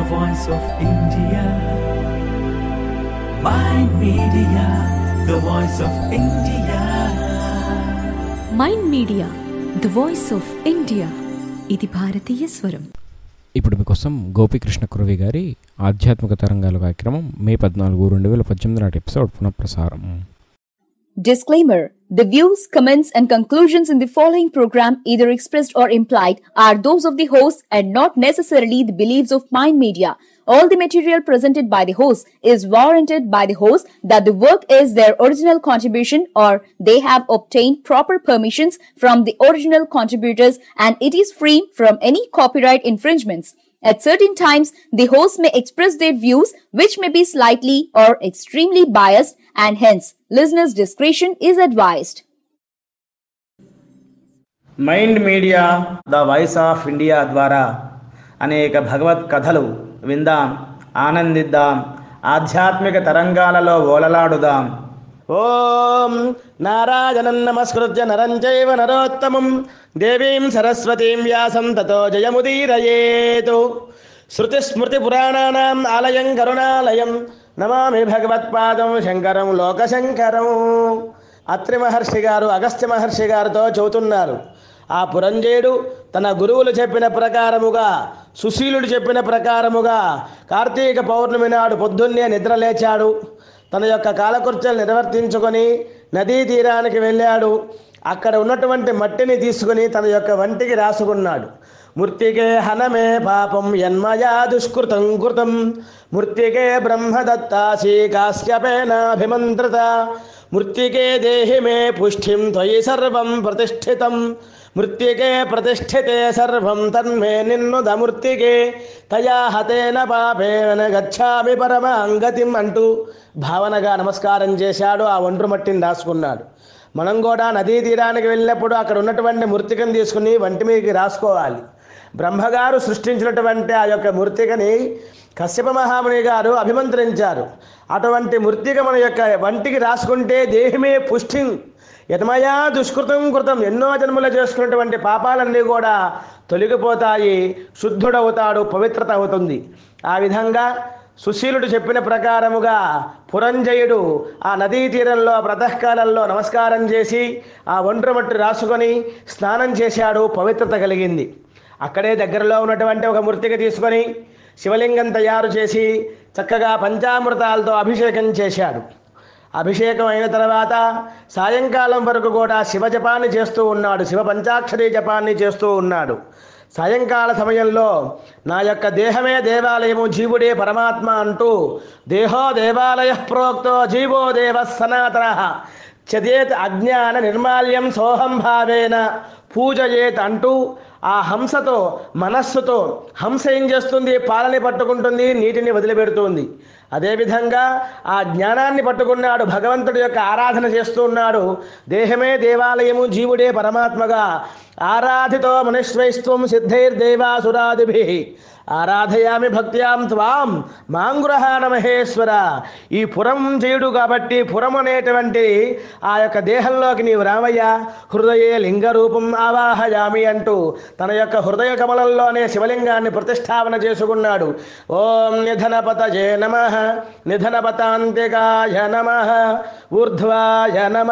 voice of India. Mind Media, the voice of India. Mind media the voice of India ఇది భారతీయ స్వరం ఇప్పుడు మీకోసం గోపీకృష్ణ కురవి గారి ఆధ్యాత్మిక తరంగాల కార్యక్రమం మే పద్నాలుగు రెండు వేల పద్దెనిమిది నాటి ఎపిసోడ్ పునఃప్రసారం Disclaimer The views, comments, and conclusions in the following program, either expressed or implied, are those of the host and not necessarily the beliefs of Mind Media. All the material presented by the host is warranted by the host that the work is their original contribution or they have obtained proper permissions from the original contributors and it is free from any copyright infringements. At certain times, the host may express their views which may be slightly or extremely biased and hence listeners' discretion is advised. Mind media the voice of India ద్వారా అనేక భగవత్ కథలు విందాం ఆనందిద్దాం ఆధ్యాత్మిక తరంగాలలో ఓలలాడుదాం ఓం నారాయణం నమస్కృత్య నరం చైవ నరోత్తమం దేవీం సరస్వతీం వ్యాసం తతో జయముదీరయేతు శృతిస్మృతిపురాణానాం ఆలయం కరుణాలయం నమామి భగవత్పాదం శంకరం లోకశంకరం అత్రి మహర్షి గారు అగస్త్య మహర్షి గారితో చెబుతున్నారు ఆ పురంజేయుడు తన గురువులు చెప్పిన ప్రకారముగా సుశీలుడు చెప్పిన ప్రకారముగా కార్తీక పౌర్ణమి నాడు పొద్దున్నే నిద్ర లేచాడు తన యొక్క కాలకృత్యాలు నిర్వర్తించుకొని నదీ తీరానికి వెళ్ళాడు అక్కడ ఉన్నటువంటి మట్టిని తీసుకుని తన యొక్క వంటికి రాసుకున్నాడు మృత్తికే హనమే పాపం యన్మయా దుష్కృతం కృతం మృత్తికే బ్రహ్మదత్తాసి కాశ్యపేనాభిమంత్రిత మృత్తికే దేహి మే పుష్టిం త్వయి సర్వం ప్రతిష్ఠితం మృత్తికే ప్రతిష్ఠితే సర్వం తన్మే నిన్నుద మృత్తికే తయా హతేన పాపేన గచ్చామి పరమాంగతిం అంటూ భావనగా నమస్కారం చేశాడు ఆ ఒండ్రు మట్టిని రాసుకున్నాడు మనం కూడా నదీ తీరానికి వెళ్ళినప్పుడు అక్కడ ఉన్నటువంటి మృతికను తీసుకుని వంటి మీదకి రాసుకోవాలి బ్రహ్మగారు సృష్టించినటువంటి ఆ యొక్క మృతికని కశ్యప మహాముని గారు అభిమంత్రించారు అటువంటి మృతిక మన యొక్క వంటికి రాసుకుంటే దేహమే పుష్టి యతమయా దుష్కృతం కృతం ఎన్నో జన్మలు చేసుకున్నటువంటి పాపాలన్నీ కూడా తొలగిపోతాయి శుద్ధుడవుతాడు పవిత్రత అవుతుంది ఆ విధంగా సుశీలుడు చెప్పిన ప్రకారముగా పురంజయుడు ఆ నదీ తీరంలో ప్రాతకాలంలో నమస్కారం చేసి ఆ ఒండ్రు మట్టి రాసుకొని స్నానం చేశాడు పవిత్రత కలిగింది అక్కడే దగ్గరలో ఉన్నటువంటి ఒక మృతిక తీసుకొని శివలింగం తయారు చేసి చక్కగా పంచామృతాలతో అభిషేకం చేశాడు అభిషేకం అయిన తర్వాత సాయంకాలం వరకు కూడా శివ జపాన్ని చేస్తూ ఉన్నాడు శివ పంచాక్షరి జపాన్ని చేస్తూ ఉన్నాడు సాయంకాల సమయంలో నా యొక్క దేహమే దేవాలయము జీవుడే పరమాత్మ అంటూ దేహో దేవాలయ ప్రోక్తో జీవో దేవ సనాతన చదేత్ అజ్ఞాన నిర్మాల్యం సోహం భావేన పూజయేత్ అంటూ ఆ హంసతో మనస్సుతో హంస ఏం చేస్తుంది పాలని పట్టుకుంటుంది నీటిని వదిలిపెడుతుంది అదేవిధంగా ఆ జ్ఞానాన్ని పట్టుకున్నాడు భగవంతుడి యొక్క ఆరాధన చేస్తూ ఉన్నాడు దేహమే దేవాలయము జీవుడే పరమాత్మగా ఆరాధితో మనుష్వైస్త్వం సిద్ధైర్దేవాసురాదిభి ఆరాధయామి భక్త్యాం త్వాం మాంగురహాన మహేశ్వర ఈ పురం చేయుడు కాబట్టి పురం అనేటువంటి ఆ యొక్క దేహంలోకి నీవు రామయ్య హృదయే లింగరూపం ఆవాహయామి అంటూ తన యొక్క హృదయ కమలంలోనే శివలింగాన్ని ప్రతిష్టాపన చేసుకున్నాడు ఓం నిధనపతజే నమ నిధనపతాంతికాయ నమ ఊర్ధ్వాయ నమ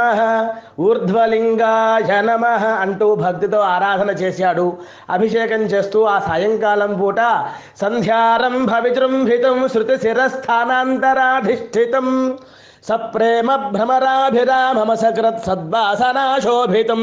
ఊర్ధ్వలింగాయ నమ అంటూ భక్తితో ఆరాధన చేశాడు అభిషేకం చేస్తూ ఆ సాయంకాలం పూట సంధ్యారంభ విజృంభితం శృతి శిరస్థానాంతరాధిష్ఠితం సప్రేమ భ్రమరాభిరామమ సకృత్ సద్వాసనాశోభితం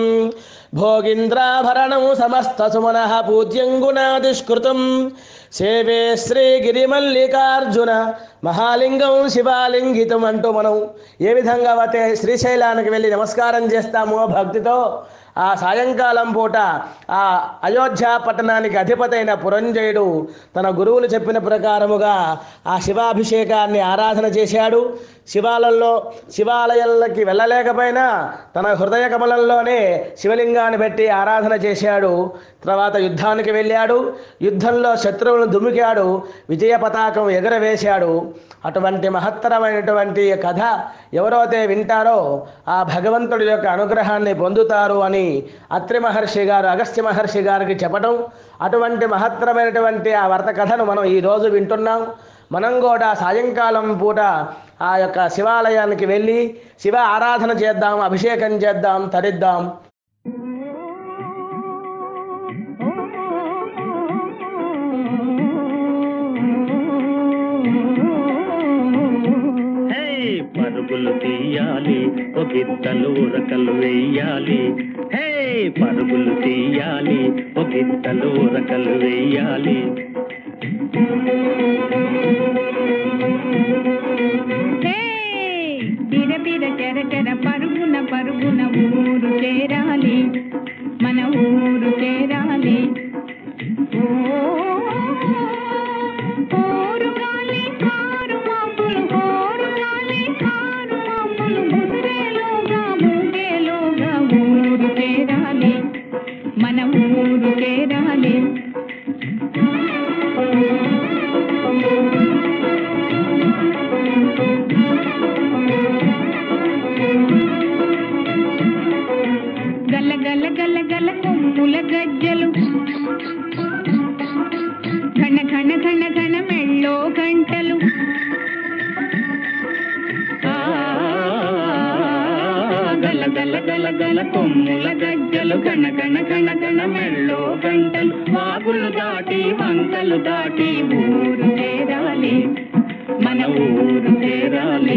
భోగింద్రాభరణం సమస్త సుమన పూజ్యం గుణాదిష్కృతం సేవే శ్రీగిరిమల్లికార్జున మహాలింగం శివాలింగితం అంటూ మనం ఏ విధంగా అయితే శ్రీశైలానికి వెళ్ళి నమస్కారం చేస్తామో భక్తితో ఆ సాయంకాలం పూట ఆ అయోధ్య పట్టణానికి అధిపతి అయిన పురంజయుడు తన గురువులు చెప్పిన ప్రకారముగా ఆ శివాభిషేకాన్ని ఆరాధన చేశాడు శివాలయంలో శివాలయాలకి వెళ్ళలేకపోయినా తన హృదయ కమలంలోనే శివలింగాన్ని పెట్టి ఆరాధన చేశాడు తర్వాత యుద్ధానికి వెళ్ళాడు యుద్ధంలో శత్రువులను దుమికాడు విజయ పతాకం ఎగరవేశాడు అటువంటి మహత్తరమైనటువంటి కథ ఎవరైతే వింటారో ఆ భగవంతుడి యొక్క అనుగ్రహాన్ని పొందుతారు అని అని అత్రి మహర్షి గారు అగస్త్య మహర్షి గారికి చెప్పటం అటువంటి మహత్తరమైనటువంటి ఆ వర్త కథను మనం ఈరోజు వింటున్నాం మనం కూడా సాయంకాలం పూట ఆ యొక్క శివాలయానికి వెళ్ళి శివ ఆరాధన చేద్దాం అభిషేకం చేద్దాం తరిద్దాం హే పరుగులు తీయాలి ఒక ఇద్దలు ఉరకలు వేయాలి హే పరుగులు తీయాలి ఒక ఇద్దలు ఉరకలు వేయాలి హే! బిర బిర చెర చెర పరుగున పరుగున ఊరు చేరాలి మన ఊరు చేరాలి ఓ, ఊరు గాలి కారు మాపులు, ఊరు గాలి కారు మాపులు, ముసిరేలోగా, మూగేలోగా ఊరు చేరాలి మన ఊరు చేరాలి గల్ల గల్ల గల్ల గల్ల కొమ్ముల గజ్జలు ఘన ఘన ఘన ఘన మెళ్ళో గంటలు ఆ, గల గల గల గల కొమ్ముల గజ్జలు గణ గణ గణ గణ మెళ్ళో గంటలు వాగులు దాటి వంకలు దాటి ఊరు చేరాలి మన ఊరు చేరాలి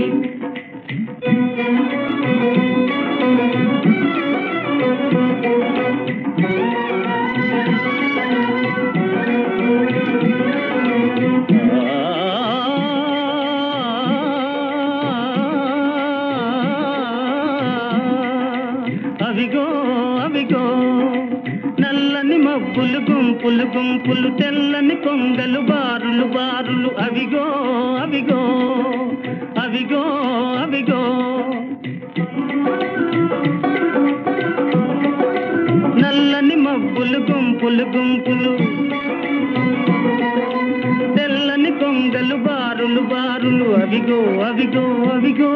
అవిగో అవిగో నల్లని మబ్బులు గుంపులు గుంపులు తెల్లని కొంగలు బారులు బారులు అవిగో అవిగో అవిగో అవిగో నల్లని మబ్బులు గుంపులు గుంపులు తెల్లని కొంగలు బారులు బారులు అవిగో అవిగో అవిగో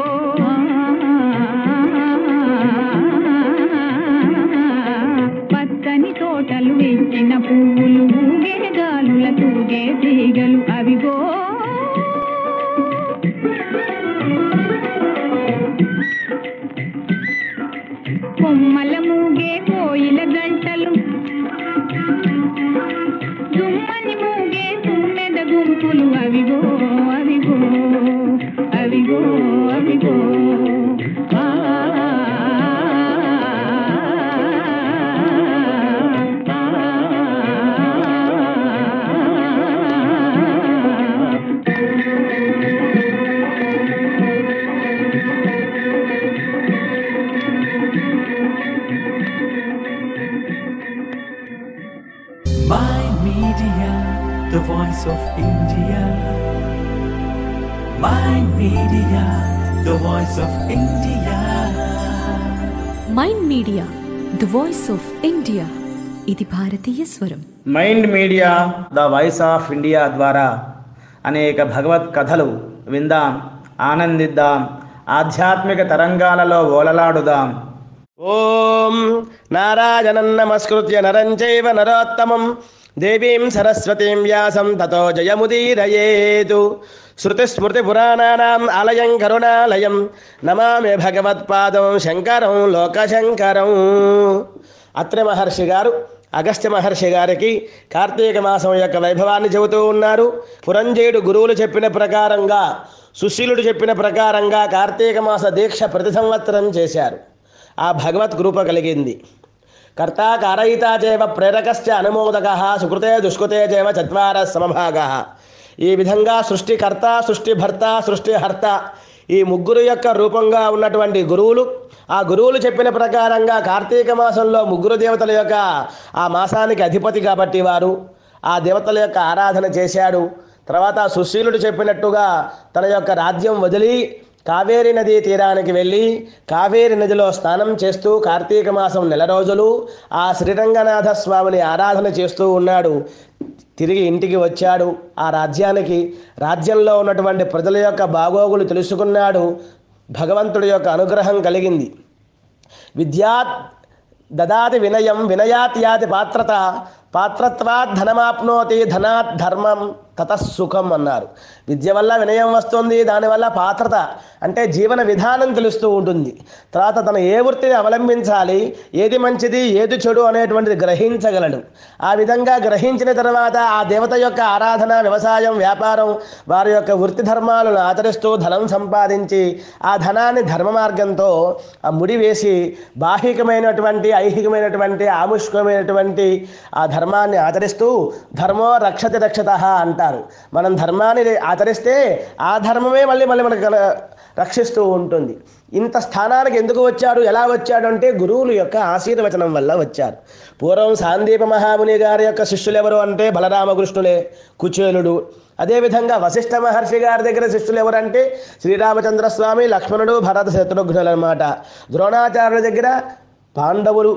పచ్చని తోటలు వెచ్చిన పువ్వులు ఊగే గాలుల తూగే తీగలు అవిగో కొమ్మల మూగే కోయిల గంటలు దుమ్మని మూగే తుమ్మెద గుంపులు అవిగో అవిగో అవిగో అవిగో ఆ, My Media, the voice of India. My Media, the voice of India. Mind media the voice of India ఇది భారతీయ స్వరం mind media the voice of India ద్వారా అనేక భగవత్ కథలు విందాం ఆనందిద్దాం ఆధ్యాత్మిక తరంగాలలో ఓలలాడుదాం ఓం నారాయణం నమస్కృత్య నరం చైవ నరోత్తమం దేవీం సరస్వతీం వ్యాసం తతో జయముదీరయేతు శృతిస్మృతిపురాణానాం ఆలయం కరుణాలయం నమామి భగవత్పాదం శంకరం లోకశంకరం అత్రి మహర్షి గారు అగస్త్య మహర్షి గారికి కార్తీక మాసం యొక్క వైభవాన్ని చెబుతూ ఉన్నారు పురంజయుడు గురువులు చెప్పిన ప్రకారంగా సుశీలుడు చెప్పిన ప్రకారంగా కార్తీక మాస దీక్ష ప్రతి సంవత్సరం చేశారు ఆ భగవత్ కృప కలిగింది కర్త కారయిత చేవ ప్రేరకశ్చ అనుమోదక సుకృతే దుష్కృతే చేవ చత్వార సమభాగ ఈ విధంగా సృష్టికర్త సృష్టిభర్త సృష్టిహర్త ఈ ముగ్గురు యొక్క రూపంగా ఉన్నటువంటి గురువులు ఆ గురువులు చెప్పిన ప్రకారంగా కార్తీక మాసంలో ముగ్గురు దేవతల యొక్క ఆ మాసానికి అధిపతి కాబట్టి వారు ఆ దేవతల యొక్క ఆరాధన చేశాడు తర్వాత సుశీలుడు చెప్పినట్టుగా తన యొక్క రాజ్యం వదిలి కావేరి నదీ తీరానికి వెళ్ళి కావేరి నదిలో స్నానం చేస్తూ కార్తీక మాసం నెల రోజులు ఆ శ్రీరంగనాథ స్వామిని ఆరాధన చేస్తూ ఉన్నాడు తిరిగి ఇంటికి వచ్చాడు ఆ రాజ్యానికి రాజ్యంలో ఉన్నటువంటి ప్రజల యొక్క బాగోగులు తెలుసుకున్నాడు భగవంతుడి యొక్క అనుగ్రహం కలిగింది విద్యా దదాతి వినయం వినయాత్ యాతి పాత్రత పాత్రత్వాత్ ధనమాప్నోతి ధనాత్ ధర్మం తతసుఖం అన్నారు విద్య వల్ల వినయం వస్తుంది దానివల్ల పాత్రత అంటే జీవన విధానం తెలుస్తూ ఉంటుంది తర్వాత తను ఏ వృత్తిని అవలంబించాలి ఏది మంచిది ఏది చెడు అనేటువంటిది గ్రహించగలడు ఆ విధంగా గ్రహించిన తర్వాత ఆ దేవత యొక్క ఆరాధన వ్యవసాయం వ్యాపారం వారి యొక్క వృత్తి ధర్మాలను ఆచరిస్తూ ధనం సంపాదించి ఆ ధనాన్ని ధర్మ మార్గంతో ఆ ముడి వేసి బాహికమైనటువంటి ఐహికమైనటువంటి ఆముష్కమైనటువంటి ఆ ధర్మాన్ని ఆచరిస్తూ ధర్మో రక్షతి రక్షత అంటారు మనం ధర్మాన్ని ఆచరిస్తే ఆ ధర్మమే మళ్ళీ మళ్ళీ మనకు కల- రక్షిస్తూ ఉంటుంది ఇంత స్థానానికి ఎందుకు వచ్చాడు ఎలా వచ్చాడు అంటే గురువుల యొక్క ఆశీర్వచనం వల్ల వచ్చారు పూర్వం సాందీప మహాముని గారి యొక్క శిష్యులు ఎవరు అంటే బలరామకృష్ణులే కుచేలుడు అదేవిధంగా వశిష్ఠ మహర్షి గారి దగ్గర శిష్యులు ఎవరంటే శ్రీరామచంద్ర స్వామి లక్ష్మణుడు భరత శత్రుఘ్నులు అనమాట ద్రోణాచార్యుల దగ్గర పాండవులు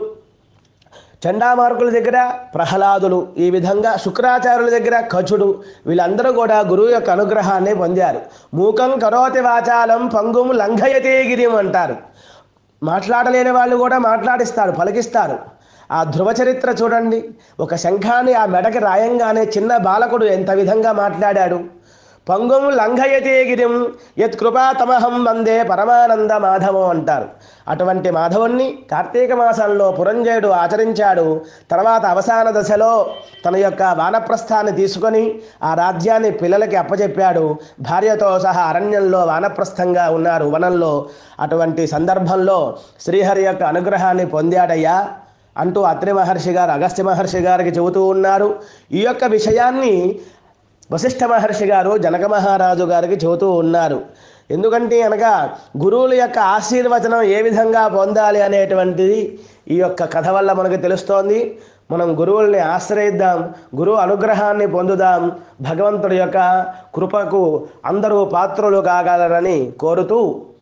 చండామార్కుల దగ్గర ప్రహ్లాదులు ఈ విధంగా శుక్రాచార్యుల దగ్గర కచుడు వీళ్ళందరూ కూడా గురువు యొక్క అనుగ్రహాన్ని పొందారు మూకం కరోతి వాచాలం పంగుం లంఘయతే గిరిం అంటారు మాట్లాడలేని వాళ్ళు కూడా మాట్లాడిస్తారు పలికిస్తారు ఆ ధ్రువ చరిత్ర చూడండి ఒక శంఖాన్ని ఆ మెడకి రాయంగానే చిన్న బాలకుడు ఎంత విధంగా మాట్లాడాడు పంగుం లంఘయతే గిరిం యత్ కృపాతమహం వందే పరమానంద మాధవం అంటారు అటువంటి మాధవుణ్ణి కార్తీక మాసంలో పురంజయుడు ఆచరించాడు తర్వాత అవసాన దశలో తన యొక్క వానప్రస్థాన్ని తీసుకొని ఆ రాజ్యాన్ని పిల్లలకి అప్పచెప్పాడు భార్యతో సహా అరణ్యంలో వానప్రస్థంగా ఉన్నారు వనంలో అటువంటి సందర్భంలో శ్రీహరి యొక్క అనుగ్రహాన్ని పొందాడయ్యా అంటూ అత్రి మహర్షి గారు అగస్త్య మహర్షి గారికి చెబుతూ ఉన్నారు ఈ యొక్క విషయాన్ని వశిష్ఠ మహర్షి గారు జనక మహారాజు గారికి చెబుతూ ఉన్నారు ఎందుకంటే అనగా గురువుల యొక్క ఆశీర్వచనం ఏ విధంగా పొందాలి అనేటువంటిది ఈ యొక్క కథ వల్ల మనకు తెలుస్తోంది మనం గురువుల్ని ఆశ్రయిద్దాం గురువు అనుగ్రహాన్ని పొందుదాం భగవంతుడి యొక్క కృపకు అందరూ పాత్రులు కాగలరని కోరుతూ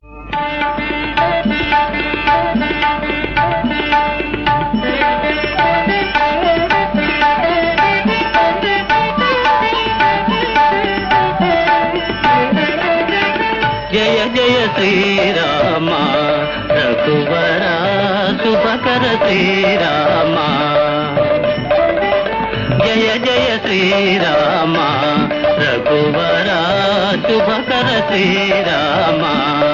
జయ జయ శ్రీరామ రఘువర శుభకర శ్రీరామ జయ జయ శ్రీరామ రఘువర శుభకర శ్రీరామ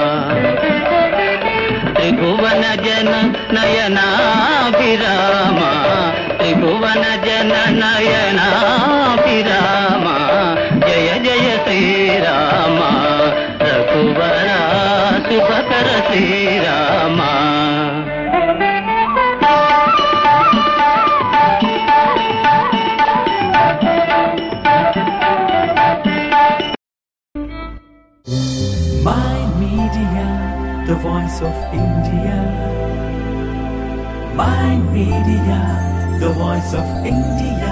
త్రిభువన జన నయనాభిరామ త్రిభువన జన నయనాభిరామ జయ జయ శ్రీరామ రఘువర శుభకర Srirama My Media, the voice of India. My Media, the voice of India.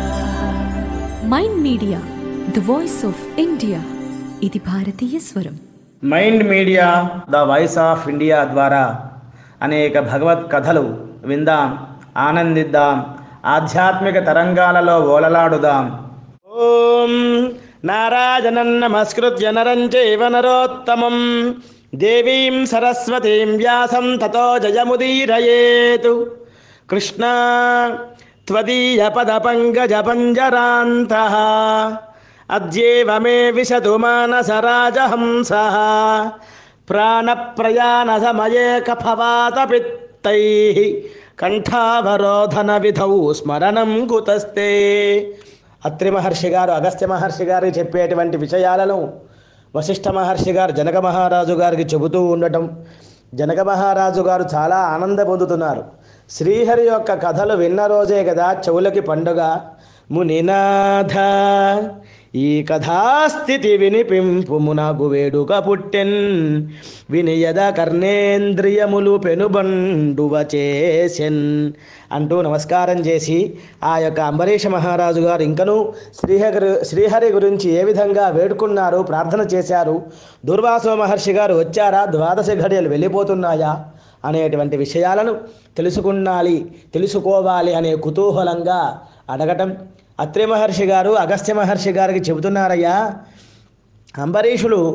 Mind media the voice of India ఇది భారతీయ స్వరం mind media the voice of India ద్వారా అనేక భగవత్ కథలు విందాం ఆనందిద్దాం ఆధ్యాత్మిక తరంగాలలో ఓలలాడుదాం ఓం నారాయణం నమస్కృత్య నరం చైవ నరోత్తమం దేవీం సరస్వతీం వ్యాసం తతో జయముదీరయేతు కృష్ణ త్వదీయ పద పంకజ పంజరాంత అద్యేవ మే విశతు మానసరాజహంస ప్రాణప్రయాణ సమయే కఫవాత పిత్తై కంఠావరోధన విధౌ స్మరణం కుతస్తే అత్రి మహర్షి గారు అగస్త్య మహర్షి గారికి చెప్పేటువంటి విషయాలను వశిష్ఠ మహర్షి గారు జనక మహారాజు గారికి చెబుతూ ఉండటం జనక మహారాజు గారు చాలా ఆనంద పొందుతున్నారు శ్రీహరి యొక్క కథలు విన్న రోజే కదా చెవులకి పండుగ మునినాథ ఈ కథాస్థితి వినిపింపుము నాకు వేడుక పుట్టెన్ వినియద కర్ణేంద్రియములు పెనుబండువ చేసెన్ అంటూ నమస్కారం చేసి ఆ యొక్క అంబరీష మహారాజు గారు ఇంకనూ శ్రీహరి శ్రీహరి గురించి ఏ విధంగా వేడుకున్నారు ప్రార్థన చేశారు దుర్వాసో మహర్షి గారు వచ్చారా ద్వాదశ ఘడియలు వెళ్ళిపోతున్నాయా అనేటువంటి విషయాలను తెలుసుకున్నాలి తెలుసుకోవాలి అనే కుతూహలంగా అడగటం అత్రి మహర్షి గారు అగస్త్య మహర్షి గారికి చెబుతున్నారయ్యా అంబరీషుడు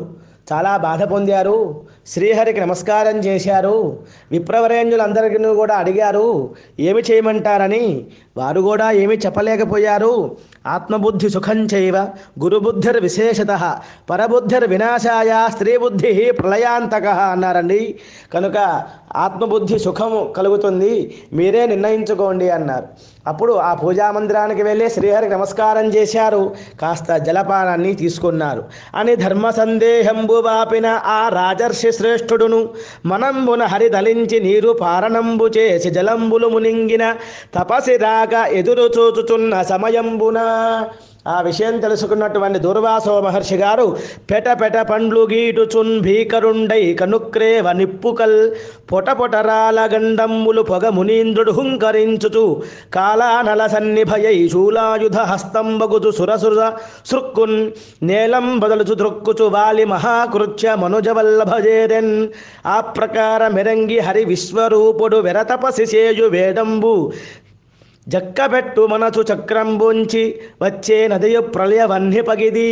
చాలా బాధ పొందారు శ్రీహరికి నమస్కారం చేశారు విప్రవరేణ్యులందరికీ కూడా అడిగారు ఏమి చేయమంటారని వారు కూడా ఏమీ చెప్పలేకపోయారు ఆత్మబుద్ధి సుఖం చైవ గురుబుద్ధిర్ విశేషత పరబుద్ధిర్ వినాశాయ స్త్రీ బుద్ధి ప్రళయాంతక అన్నారండి కనుక ఆత్మబుద్ధి సుఖము కలుగుతుంది మీరే నిర్ణయించుకోండి అన్నారు అప్పుడు ఆ పూజా మందిరానికి వెళ్ళి శ్రీహరికి నమస్కారం చేశారు కాస్త జలపానాన్ని తీసుకున్నారు అని ధర్మ సందేహంబు వాపిన ఆ రాజర్షి శ్రేష్ఠుడును మనంబున హరి దలించి నీరు పారణంబు చేసి జలంబులు మునింగిన తపసి రాక ఎదురు చూచుచున్న సమయంబున ఆ విషయం తెలుసుకున్నటువంటి దుర్వాసో మహర్షి గారు పెట పెట పండ్లు గీటుచున్ భీకరుండై కనుక్రేవ నిప్పుకల్ పొట పొటరాల గండమ్ములు పొగ మునీంద్రుడు హుంకరించుచు కాలానల సన్నిభయై శూలాయుధ హస్తంబగుచు సురసుర సృక్కున్ నేలం బదలుచు దృక్కుచు వాలి మహాకృత్య మనుజవల్లభజేరెన్ ఆ ప్రకార మెరంగి హరి విశ్వరూపుడు వెరతపసి చేయు వేడంబు జక్కబెట్టు మనసు చక్రంబుంచి వచ్చే నదియు ప్రళయ వన్య పగిది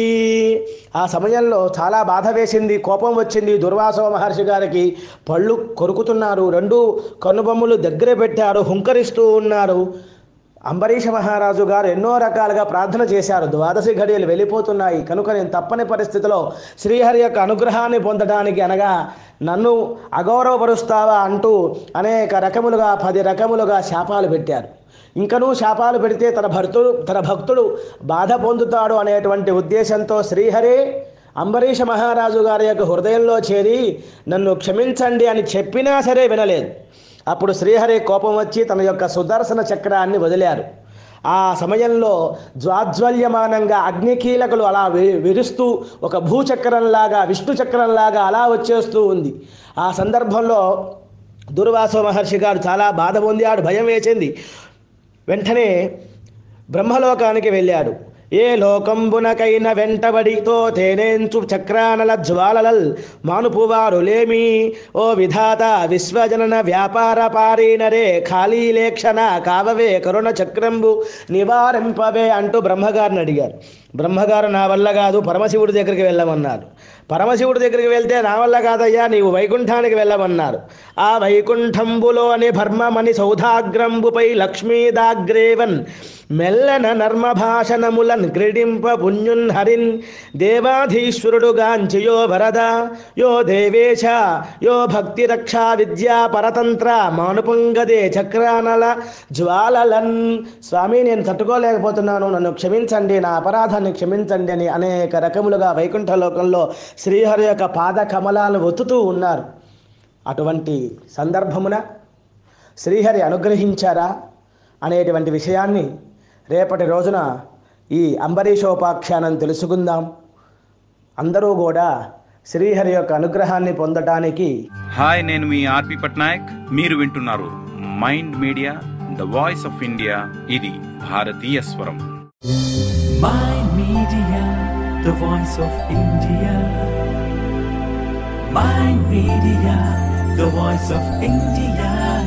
ఆ సమయంలో చాలా బాధ వేసింది కోపం వచ్చింది దుర్వాసవ మహర్షి గారికి పళ్ళు కొరుకుతున్నారు రెండు కనుబొమ్మలు దగ్గర పెట్టారు హుంకరిస్తూ ఉన్నారు అంబరీష మహారాజు గారు ఎన్నో రకాలుగా ప్రార్థన చేశారు ద్వాదశి ఘడియలు వెళ్ళిపోతున్నాయి కనుక నేను తప్పని పరిస్థితిలో శ్రీహరి యొక్క అనుగ్రహాన్ని పొందడానికి అనగా నన్ను అగౌరవపరుస్తావా అంటూ అనేక రకములుగా పది రకములుగా శాపాలు పెట్టారు ఇంకనూ శాపాలు పెడితే తన భక్తుడు తన భక్తుడు బాధ పొందుతాడు అనేటువంటి ఉద్దేశంతో శ్రీహరి అంబరీష మహారాజు గారి యొక్క హృదయంలో చేరి నన్ను క్షమించండి అని చెప్పినా సరే వినలేదు అప్పుడు శ్రీహరి కోపం వచ్చి తన యొక్క సుదర్శన చక్రాన్ని వదిలారు ఆ సమయంలో జ్వాజ్వల్యమానంగా అగ్నికీలకులు అలా వి- విరుస్తూ ఒక భూచక్రంలాగా విష్ణు చక్రంలాగా అలా వచ్చేస్తూ ఉంది ఆ సందర్భంలో దుర్వాసో మహర్షి గారు చాలా బాధ పొందాడు భయం వేసింది వెంటనే బ్రహ్మలోకానికి వెళ్ళాడు ఏ లోకంబునకైన వెంటబడితో తేనేంచు చక్రానల జ్వాలలల్ మానుపువారు లేమి ఓ విధాత విశ్వజనన వ్యాపార పారీనరే ఖాళీ లేక్షణ కావవే కరుణ చక్రంబు నివారింపవే అంటూ బ్రహ్మగారిని అడిగారు బ్రహ్మగారు నా వల్ల కాదు పరమశివుడి దగ్గరికి వెళ్ళమన్నారు పరమశివుడి దగ్గరికి వెళ్తే నా వల్ల కాదయ్యా నీవు వైకుంఠానికి వెళ్ళమన్నారు ఆ వైకుంఠంబులోని భర్మమని సౌధాగ్రంబుపై లక్ష్మీదాగ్రేవన్ మెల్లన నర్మభాషణములన్ క్రీడింప పుణ్యున్ హరిన్ దేవాధీశ్వరుడు గాంచియో వరద యో దేవేశ యో భక్తి రక్షా విద్యా పరతంత్ర మానుపంగదే చక్రానల జ్వాలలన్ స్వామి నేను తట్టుకోలేకపోతున్నాను నన్ను క్షమించండి నా అపరాధాన్ని క్షమించండి అని అనేక రకములుగా వైకుంఠ లోకంలో శ్రీహరి యొక్క పాద కమలాలు ఒత్తుతూ ఉన్నారు అటువంటి సందర్భమున శ్రీహరి అనుగ్రహించారా అనేటువంటి విషయాన్ని రేపటి రోజున ఈ అంబరీషోపాఖ్యానం తెలుసుకుందాం అందరూ కూడా శ్రీహరి యొక్క అనుగ్రహాన్ని పొందటానికి హాయ్ నేను మీ ఆర్పి పట్నాయక్ మీరు వింటున్నారు mind media the voice of India ఇది భారతీయ స్వరం Mind Media, the voice of India. Mind Media, the voice of India.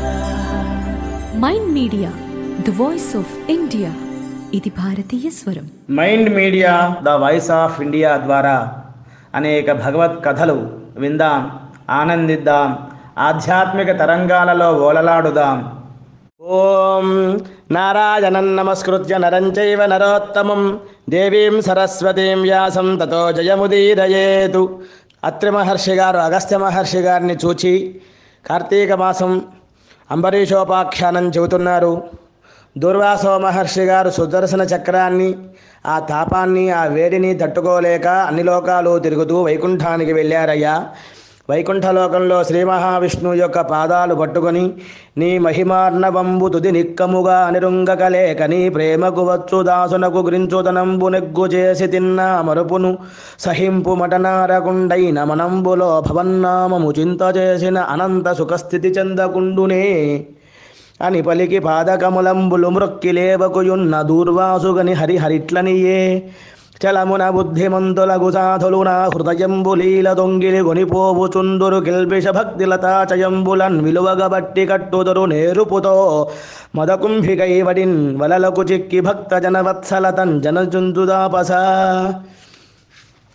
Mind media the voice of India ఇది భారతీయ స్వరం mind media the voice of India ద్వారా అనేక భగవత్ కథలు విందాం ఆనందిద్దాం ఆధ్యాత్మిక తరంగాలలో ఓలలాడుదాం ఓం నారాయణం నమస్కృత్య నరం చైవ నరోత్తమం దేవీం సరస్వతీం వ్యాసం తతో జయముదీరయేతు అత్రి మహర్షి గారు అగస్త్య మహర్షి గారిని చూచి కార్తీక మాసం అంబరీషోపాఖ్యానం చెబుతున్నారు దుర్వాసో మహర్షి గారు సుదర్శన చక్రాన్ని ఆ తాపాన్ని ఆ వేడిని తట్టుకోలేక అన్ని లోకాలు తిరుగుతూ వైకుంఠానికి వెళ్ళారయ్యా వైకుంఠలోకంలో శ్రీ మహావిష్ణువు యొక్క పాదాలు పట్టుకొని నీ మహిమార్ణవంబు తుది నిక్కముగా నిరుంగకలేక నీ ప్రేమకు వచ్చు దాసునకు గ్రించుదనంబు నెగ్గు చేసి తిన్న మరుపును సహింపు మటనారకుండైన మనంబులో భవన్నామము చింత చేసిన అనంత సుఖస్థితి చెందకుండునే అని పలికి పాదకములంబులు మృక్కిలేవకుయున్న దూర్వాసుగని హరిహరిట్లనియే చలమున బుద్ధిమంతులగు సాధులు నా హృదయంబులీల దొంగిలి గొనిపోవు చుందురు కిల్బిష భక్తిలతాచయంబులన్ విలువగబట్టి కట్టుదురు నేరుపుతో మదకుంభికైవడిన్ వలలకు చిక్కి భక్త జనవత్సలతన్ జనచుందుదాపస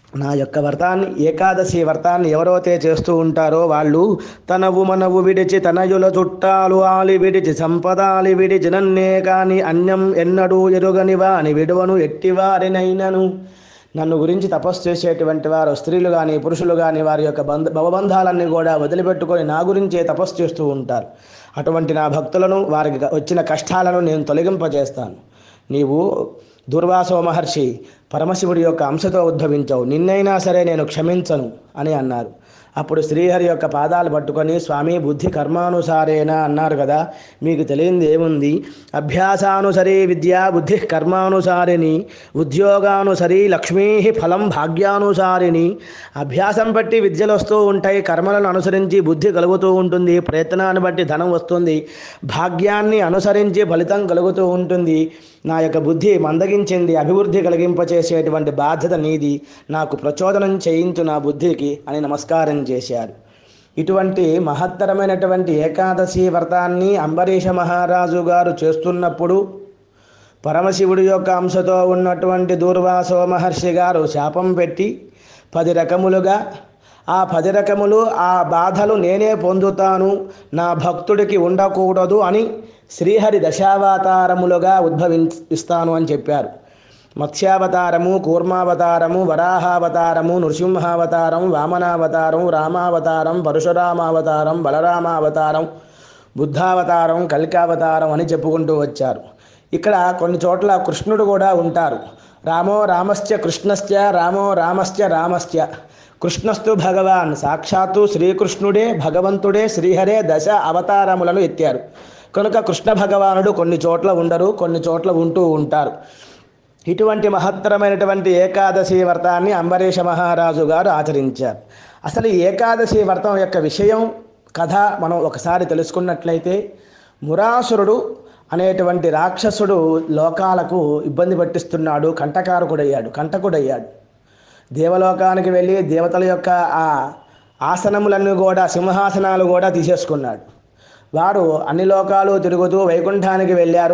నా యొక్క వ్రతాన్ని ఏకాదశి వ్రతాన్ని ఎవరైతే చేస్తూ ఉంటారో వాళ్ళు తనవు మనవు విడిచి తనయుల చుట్టాలు ఆలి విడిచి సంపదాలి విడిచి నన్నే కాని అన్యం ఎన్నడూ ఎరుగని వాని విడువను ఎట్టివారినైనను నన్ను గురించి తపస్సు చేసేటువంటి వారు స్త్రీలు కానీ పురుషులు కానీ వారి యొక్క బంధ భవబంధాలన్నీ కూడా వదిలిపెట్టుకొని నా గురించే తపస్సు చేస్తూ ఉంటారు అటువంటి నా భక్తులను వారికి వచ్చిన కష్టాలను నేను తొలగింపజేస్తాను నీవు దుర్వాసో మహర్షి పరమశివుడి యొక్క అంశతో ఉద్భవించావు నిన్నైనా సరే నేను క్షమించను అని అన్నారు అప్పుడు శ్రీహరి యొక్క పాదాలు పట్టుకొని స్వామి బుద్ధి కర్మానుసారేనా అన్నారు కదా మీకు తెలియంది ఏముంది అభ్యాసానుసరి విద్య బుద్ధి కర్మానుసారిని ఉద్యోగానుసరి లక్ష్మీ ఫలం భాగ్యానుసారిని అభ్యాసం బట్టి విద్యలు వస్తూ ఉంటాయి కర్మలను అనుసరించి బుద్ధి కలుగుతూ ఉంటుంది ప్రయత్నాన్ని బట్టి ధనం వస్తుంది భాగ్యాన్ని అనుసరించి ఫలితం కలుగుతూ ఉంటుంది నా యొక్క బుద్ధి మందగించింది అభివృద్ధి కలిగింపచేసేటువంటి బాధ్యత నీది నాకు ప్రచోదనం చేయించు నా బుద్ధికి అని నమస్కారం చేశారు ఇటువంటి మహత్తరమైనటువంటి ఏకాదశి వ్రతాన్ని అంబరీష మహారాజు గారు చేస్తున్నప్పుడు పరమశివుడి యొక్క అంశతో ఉన్నటువంటి దూర్వాసో మహర్షి గారు శాపం పెట్టి పది రకములుగా ఆ పది రకములు ఆ బాధలు నేనే పొందుతాను నా భక్తుడికి ఉండకూడదు అని శ్రీహరి దశావతారములుగా ఉద్భవిస్తాను అని చెప్పారు మత్స్యావతారము కూర్మావతారము వరాహావతారము నృసింహావతారం వామనావతారం రామావతారం పరశురామావతారం బలరామావతారం బుద్ధావతారం కలికావతారం అని చెప్పుకుంటూ వచ్చారు ఇక్కడ కొన్ని చోట్ల కృష్ణుడు కూడా ఉంటారు రామో రామశ్చ కృష్ణశ్చ రామో రామశ్చ రామశ్చ కృష్ణస్తు భగవాన్ సాక్షాత్తు శ్రీకృష్ణుడే భగవంతుడే శ్రీహరే దశ అవతారములను ఎత్తారు కనుక కృష్ణ భగవానుడు కొన్ని చోట్ల ఉండరు కొన్ని చోట్ల ఉంటూ ఉంటారు ఇటువంటి మహత్తరమైనటువంటి ఏకాదశి వ్రతాన్ని అంబరీష మహారాజు గారు ఆచరించారు అసలు ఈ ఏకాదశి వ్రతం యొక్క విషయం కథ మనం ఒకసారి తెలుసుకున్నట్లయితే మురాసురుడు అనేటువంటి రాక్షసుడు లోకాలకు ఇబ్బంది పట్టిస్తున్నాడు కంటకారకుడయ్యాడు కంటకుడయ్యాడు దేవలోకానికి వెళ్ళి దేవతల యొక్క ఆ ఆసనములన్నీ కూడా సింహాసనాలు కూడా తీసేసుకున్నాడు వారు అన్ని లోకాలు తిరుగుతూ వైకుంఠానికి వెళ్ళారు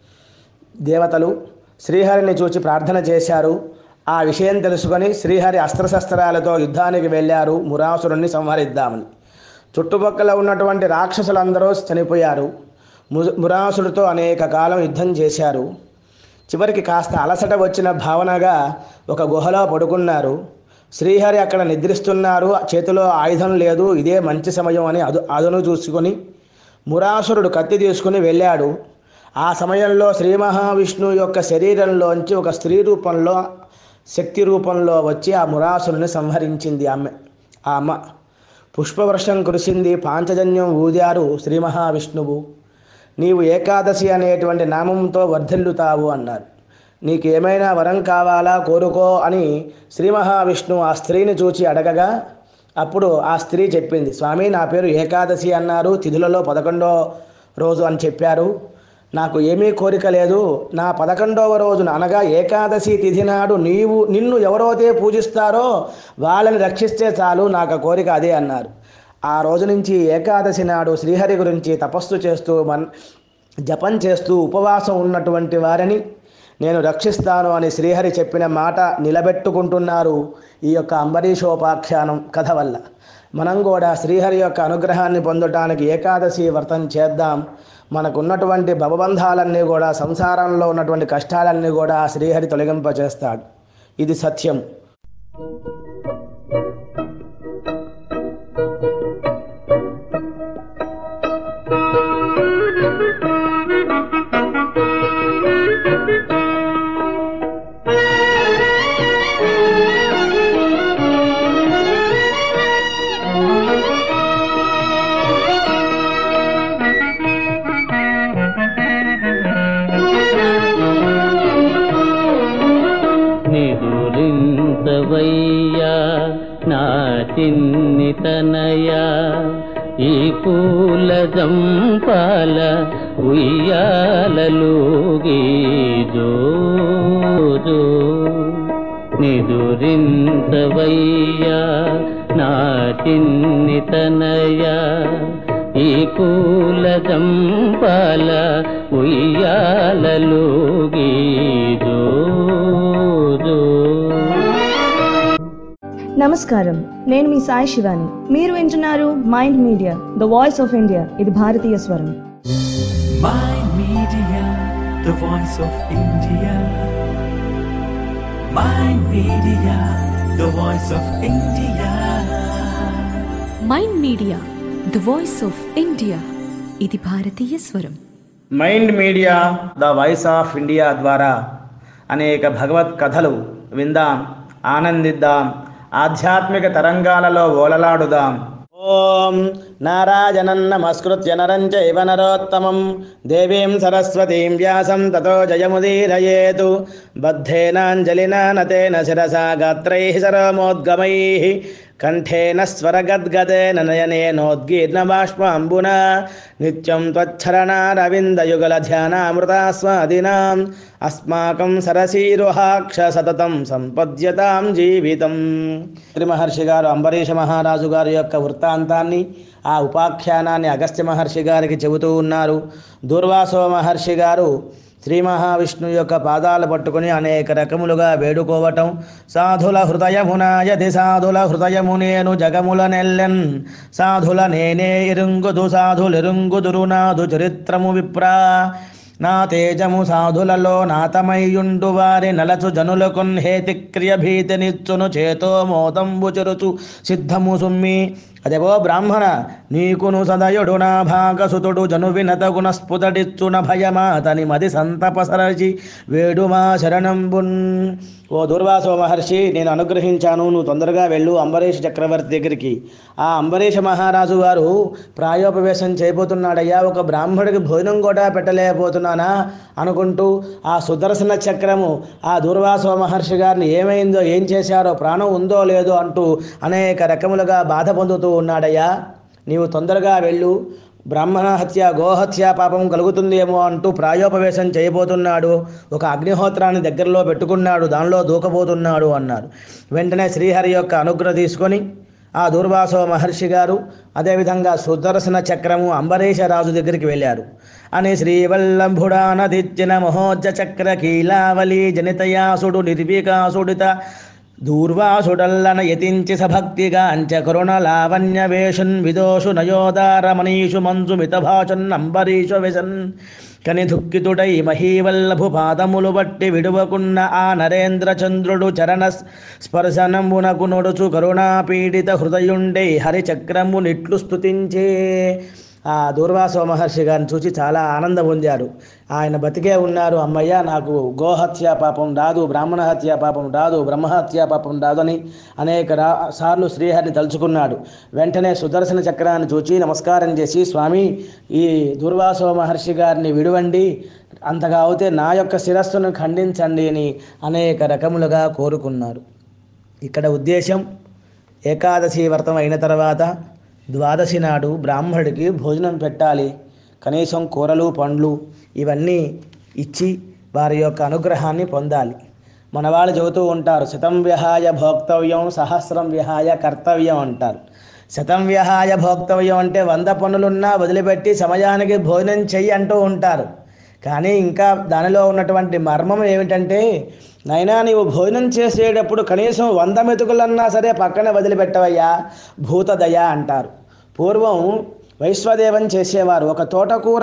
దేవతలు శ్రీహరిని చూచి ప్రార్థన చేశారు ఆ విషయం తెలుసుకొని శ్రీహరి అస్త్రశస్త్రాలతో యుద్ధానికి వెళ్ళారు మురాసురుణ్ణి సంహరిద్దామని చుట్టుపక్కల ఉన్నటువంటి రాక్షసులందరూ చనిపోయారు ము- మురాసుడితో అనేక కాలం యుద్ధం చేశారు చివరికి కాస్త అలసట వచ్చిన భావనగా ఒక గుహలో పడుకున్నారు శ్రీహరి అక్కడ నిద్రిస్తున్నారు చేతిలో ఆయుధం లేదు ఇదే మంచి సమయం అని అదు అదును చూసుకొని మురాసురుడు కత్తి తీసుకుని వెళ్ళాడు ఆ సమయంలో శ్రీ మహావిష్ణువు యొక్క శరీరంలోంచి ఒక స్త్రీ రూపంలో శక్తి రూపంలో వచ్చి ఆ మురాసురుని సంహరించింది ఆమె ఆ అమ్మ పుష్పవర్షం కురిసింది పాంచజన్యం ఊదారు శ్రీ మహావిష్ణువు నీవు ఏకాదశి అనేటువంటి నామంతో వర్ధిల్లుతావు అన్నారు నీకు ఏమైనా వరం కావాలా కోరుకో అని శ్రీ మహావిష్ణువు ఆ స్త్రీని చూచి అడగగా అప్పుడు ఆ స్త్రీ చెప్పింది స్వామి నా పేరు ఏకాదశి అన్నారు తిథులలో పదకొండో రోజు అని చెప్పారు నాకు ఏమీ కోరిక లేదు నా పదకొండవ రోజున అనగా ఏకాదశి తిథి నాడు నీవు నిన్ను ఎవరైతే పూజిస్తారో వాళ్ళని రక్షిస్తే చాలు నాకు ఆ కోరిక అదే అన్నారు ఆ రోజు నుంచి ఏకాదశి నాడు శ్రీహరి గురించి తపస్సు చేస్తూ మన్ జపం చేస్తూ ఉపవాసం ఉన్నటువంటి వారిని నేను రక్షిస్తాను అని శ్రీహరి చెప్పిన మాట నిలబెట్టుకుంటున్నారు ఈ యొక్క అంబరీషోపాఖ్యానం కథ వల్ల మనం కూడా శ్రీహరి యొక్క అనుగ్రహాన్ని పొందటానికి ఏకాదశి వ్రతం చేద్దాం మనకున్నటువంటి భవబంధాలన్నీ కూడా సంసారంలో ఉన్నటువంటి కష్టాలన్నీ కూడా ఆ శ్రీహరి తొలగింపచేస్తాడు ఇది సత్యం నిదురించవయ్యా నా చిన్నితనయా ఈ పూల జంపాల ఉయ్యాలలోగి జో జో. నిదురించవయ్యా నా చిన్నితనయా ఈ పూల జంపాల ఉయ్యాలలోగి జో జో నమస్కారం నేను మీ సాయి శివాని మీరు వింటున్నారు mind media the voice of India ఇది భారతీయ స్వరం Mind Media, the voice of India. Mind Media, the voice of India. Mind media the voice of India ఇది భారతీయ స్వరం mind media the voice of India ద్వారా అనేక భగవత్ కథలు విందాం ఆనందిద్దాం ఆధ్యాత్మిక తరంగాలలో ఓలలాడుదాం ఓం నారాయణం నమస్కృత్య నరం చైవ నరోత్తమం దేవీం సరస్వతీం వ్యాసం తతో జయముదీరయేతు బద్ధేనాంజలినా నతేన శిరసా గాత్రైः సరోమోద్గమైः కంఠేన స్వరగద్గదేన నయనేనోద్గీర్ణబాష్పాంబునా నిత్యం త్వచ్చరణారవిందయుగలధ్యానామృతాస్వాదినాం అస్మాకం సరసీరుహాక్ష సతతం సంపద్యతాం జీవితం శ్రీ మహర్షి గారు అంబరీష మహారాజు గారి యొక్క వృత్తాంతాన్ని ఆ ఉపాఖ్యానాన్ని అగస్త్య మహర్షి గారికి చెబుతూ ఉన్నారు దూర్వాసో మహర్షి గారు శ్రీ మహావిష్ణు యొక్క పాదాలు పట్టుకుని అనేక రకములుగా వేడుకోవటం సాధుల హృదయమునాయది సాధుల హృదయము నేను జగముల నెల్లెన్ సాధుల నేనే ఇరుంగుదు సాధులిరుంగుదురు నాదు చరిత్రము విప్రా నా తేజము సాధులలో నాతమయ్యుండు వారి నలచు జనులకున్ హేతిక్రియ భీతినిచ్చును చేతో మోతంబు చెరుచు సిద్ధము సుమ్మి అదేవో బ్రాహ్మణ నీకును సదయుడు నా భాగసుతుడు జను వినతగుణ స్ఫుతడిచ్చున భయమాతని మది సంతపసరచి వేడుమా శరణంబున్ ఓ దుర్వాసో మహర్షి నేను అనుగ్రహించాను నువ్వు తొందరగా వెళ్ళు అంబరీష్ చక్రవర్తి దగ్గరికి ఆ అంబరీష మహారాజు గారు ప్రాయోపవేశం చేయబోతున్నాడయ్యా ఒక బ్రాహ్మడికి భోజనం కూడా పెట్టలేకపోతున్నానా అనుకుంటూ ఆ సుదర్శన చక్రము ఆ దూర్వాసో మహర్షి గారిని ఏమైందో ఏం చేశారో ప్రాణం ఉందో లేదో అంటూ అనేక రకములుగా బాధ పొందుతూ ఉన్నాడయ్యా నీవు తొందరగా వెళ్ళు బ్రాహ్మణ హత్య గోహత్య పాపం కలుగుతుందేమో అంటూ ప్రాయోపవేశం చేయబోతున్నాడు ఒక అగ్నిహోత్రాన్ని దగ్గరలో పెట్టుకున్నాడు దానిలో దూకబోతున్నాడు అన్నారు వెంటనే శ్రీహరి యొక్క అనుగ్రహ తీసుకొని ఆ దూర్వాసో మహర్షి గారు అదేవిధంగా సుదర్శన చక్రము అంబరీష రాజు దగ్గరికి వెళ్ళారు అని శ్రీవల్లభుడానదిత్యన మహోజ్జ చక్ర కీలావలి జనితయాసుడు నిర్వికాసుడిత దూర్వాసుడల్లన యతించి సభక్తిగా అంచ కరుణ లావణ్య వేషన్ విదోషు నయోదార మనీషు మంజు మితభాషన్ అంబరీషు విశన్ కని దుఃఖితుడై మహీవల్లభు పాదములు బట్టి విడువకున్న ఆ నరేంద్ర చంద్రుడు చరణ స్పర్శనమునకు నొడుచు కరుణాపీడిత హృదయుండై హరిచక్రము నిట్లు స్తుతించే ఆ దూర్వాసో మహర్షి గారిని చూసి చాలా ఆనందం పొందారు ఆయన బతికే ఉన్నారు అమ్మయ్య నాకు గోహత్య పాపం రాదు బ్రాహ్మణ హత్య పాపం రాదు బ్రహ్మహత్య పాపం రాదు అని అనేక రా సార్లు శ్రీహరిని తలుచుకున్నాడు వెంటనే సుదర్శన చక్రాన్ని చూచి నమస్కారం చేసి స్వామి ఈ దూర్వాసో మహర్షి గారిని విడువండి అంతగా అవుతే నా యొక్క శిరస్సును ఖండించండి అని అనేక రకములుగా కోరుకున్నారు ఇక్కడ ఉద్దేశం ఏకాదశి వ్రతం అయిన తర్వాత ద్వాదశి నాడు బ్రాహ్మణుడికి భోజనం పెట్టాలి కనీసం కూరలు పండ్లు ఇవన్నీ ఇచ్చి వారి యొక్క అనుగ్రహాన్ని పొందాలి మన వాళ్ళు చెబుతూ ఉంటారు శతం విహాయ భోక్తవ్యం సహస్రం విహాయ కర్తవ్యం అంటారు శతం విహాయ భోక్తవ్యం అంటే వంద పనులున్నా వదిలిపెట్టి సమయానికి భోజనం చెయ్యి అంటూ ఉంటారు కానీ ఇంకా దానిలో ఉన్నటువంటి మర్మం ఏమిటంటే నైనా నీవు భోజనం చేసేటప్పుడు కనీసం వంద మెతుకులన్నా సరే పక్కన వదిలిపెట్టవయ్యా భూతదయ అంటారు పూర్వం వైశ్వదేవం చేసేవారు ఒక తోటకూర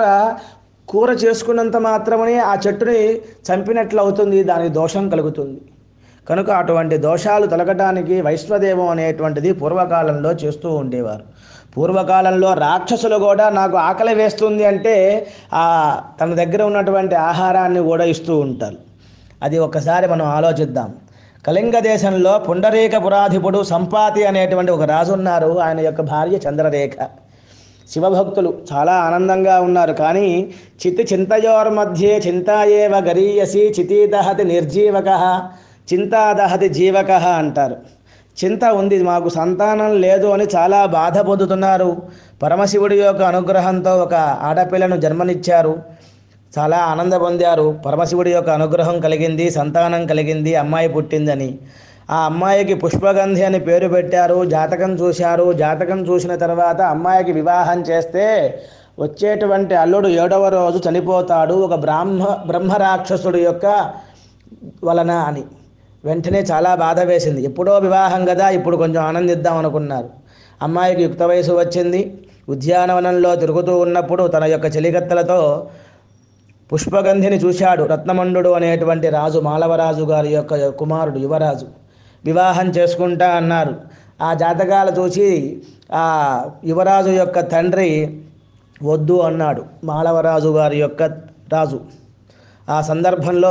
కూర చేసుకున్నంత మాత్రమే ఆ చెట్టుని చంపినట్లు అవుతుంది దానికి దోషం కలుగుతుంది కనుక అటువంటి దోషాలు తొలగటానికి వైశ్వదేవం అనేటువంటిది పూర్వకాలంలో చేస్తూ ఉండేవారు పూర్వకాలంలో రాక్షసులు కూడా నాకు ఆకలి వేస్తుంది అంటే ఆ తన దగ్గర ఉన్నటువంటి ఆహారాన్ని కూడా ఇస్తూ ఉంటారు అది ఒకసారి మనం ఆలోచిద్దాం కళింగ దేశంలో పుండరీక పురాధిపుడు సంపాతి అనేటువంటి ఒక రాజు ఉన్నారు ఆయన యొక్క భార్య చంద్రరేఖ శివభక్తులు చాలా ఆనందంగా ఉన్నారు కానీ చితి చింతయోర్ మధ్యే చింతాయేవ గరీయసి చితీదహతి నిర్జీవక చింతాదహతి జీవక అంటారు చింత ఉంది మాకు సంతానం లేదు అని చాలా బాధ పొందుతున్నారు పరమశివుడి యొక్క అనుగ్రహంతో ఒక ఆడపిల్లను జన్మనిచ్చారు చాలా ఆనంద పొందారు పరమశివుడి యొక్క అనుగ్రహం కలిగింది సంతానం కలిగింది అమ్మాయి పుట్టిందని ఆ అమ్మాయికి పుష్పగంధి అని పేరు పెట్టారు జాతకం చూశారు జాతకం చూసిన తర్వాత అమ్మాయికి వివాహం చేస్తే వచ్చేటువంటి అల్లుడు ఏడవ రోజు చనిపోతాడు ఒక బ్రాహ్మ బ్రహ్మరాక్షసుడి యొక్క వలన అని వెంటనే చాలా బాధ వేసింది ఎప్పుడో వివాహం కదా ఇప్పుడు కొంచెం ఆనందిద్దాం అనుకున్నారు అమ్మాయికి యుక్త వయసు వచ్చింది ఉద్యానవనంలో తిరుగుతూ ఉన్నప్పుడు తన యొక్క చెలికత్తెలతో పుష్పగంధిని చూశాడు రత్నమండు అనేటువంటి రాజు మాలవరాజు గారి యొక్క కుమారుడు యువరాజు వివాహం చేసుకుంటా అన్నారు ఆ జాతకాలు చూసి ఆ యువరాజు యొక్క తండ్రి వద్దు అన్నాడు మాలవరాజు గారి యొక్క రాజు ఆ సందర్భంలో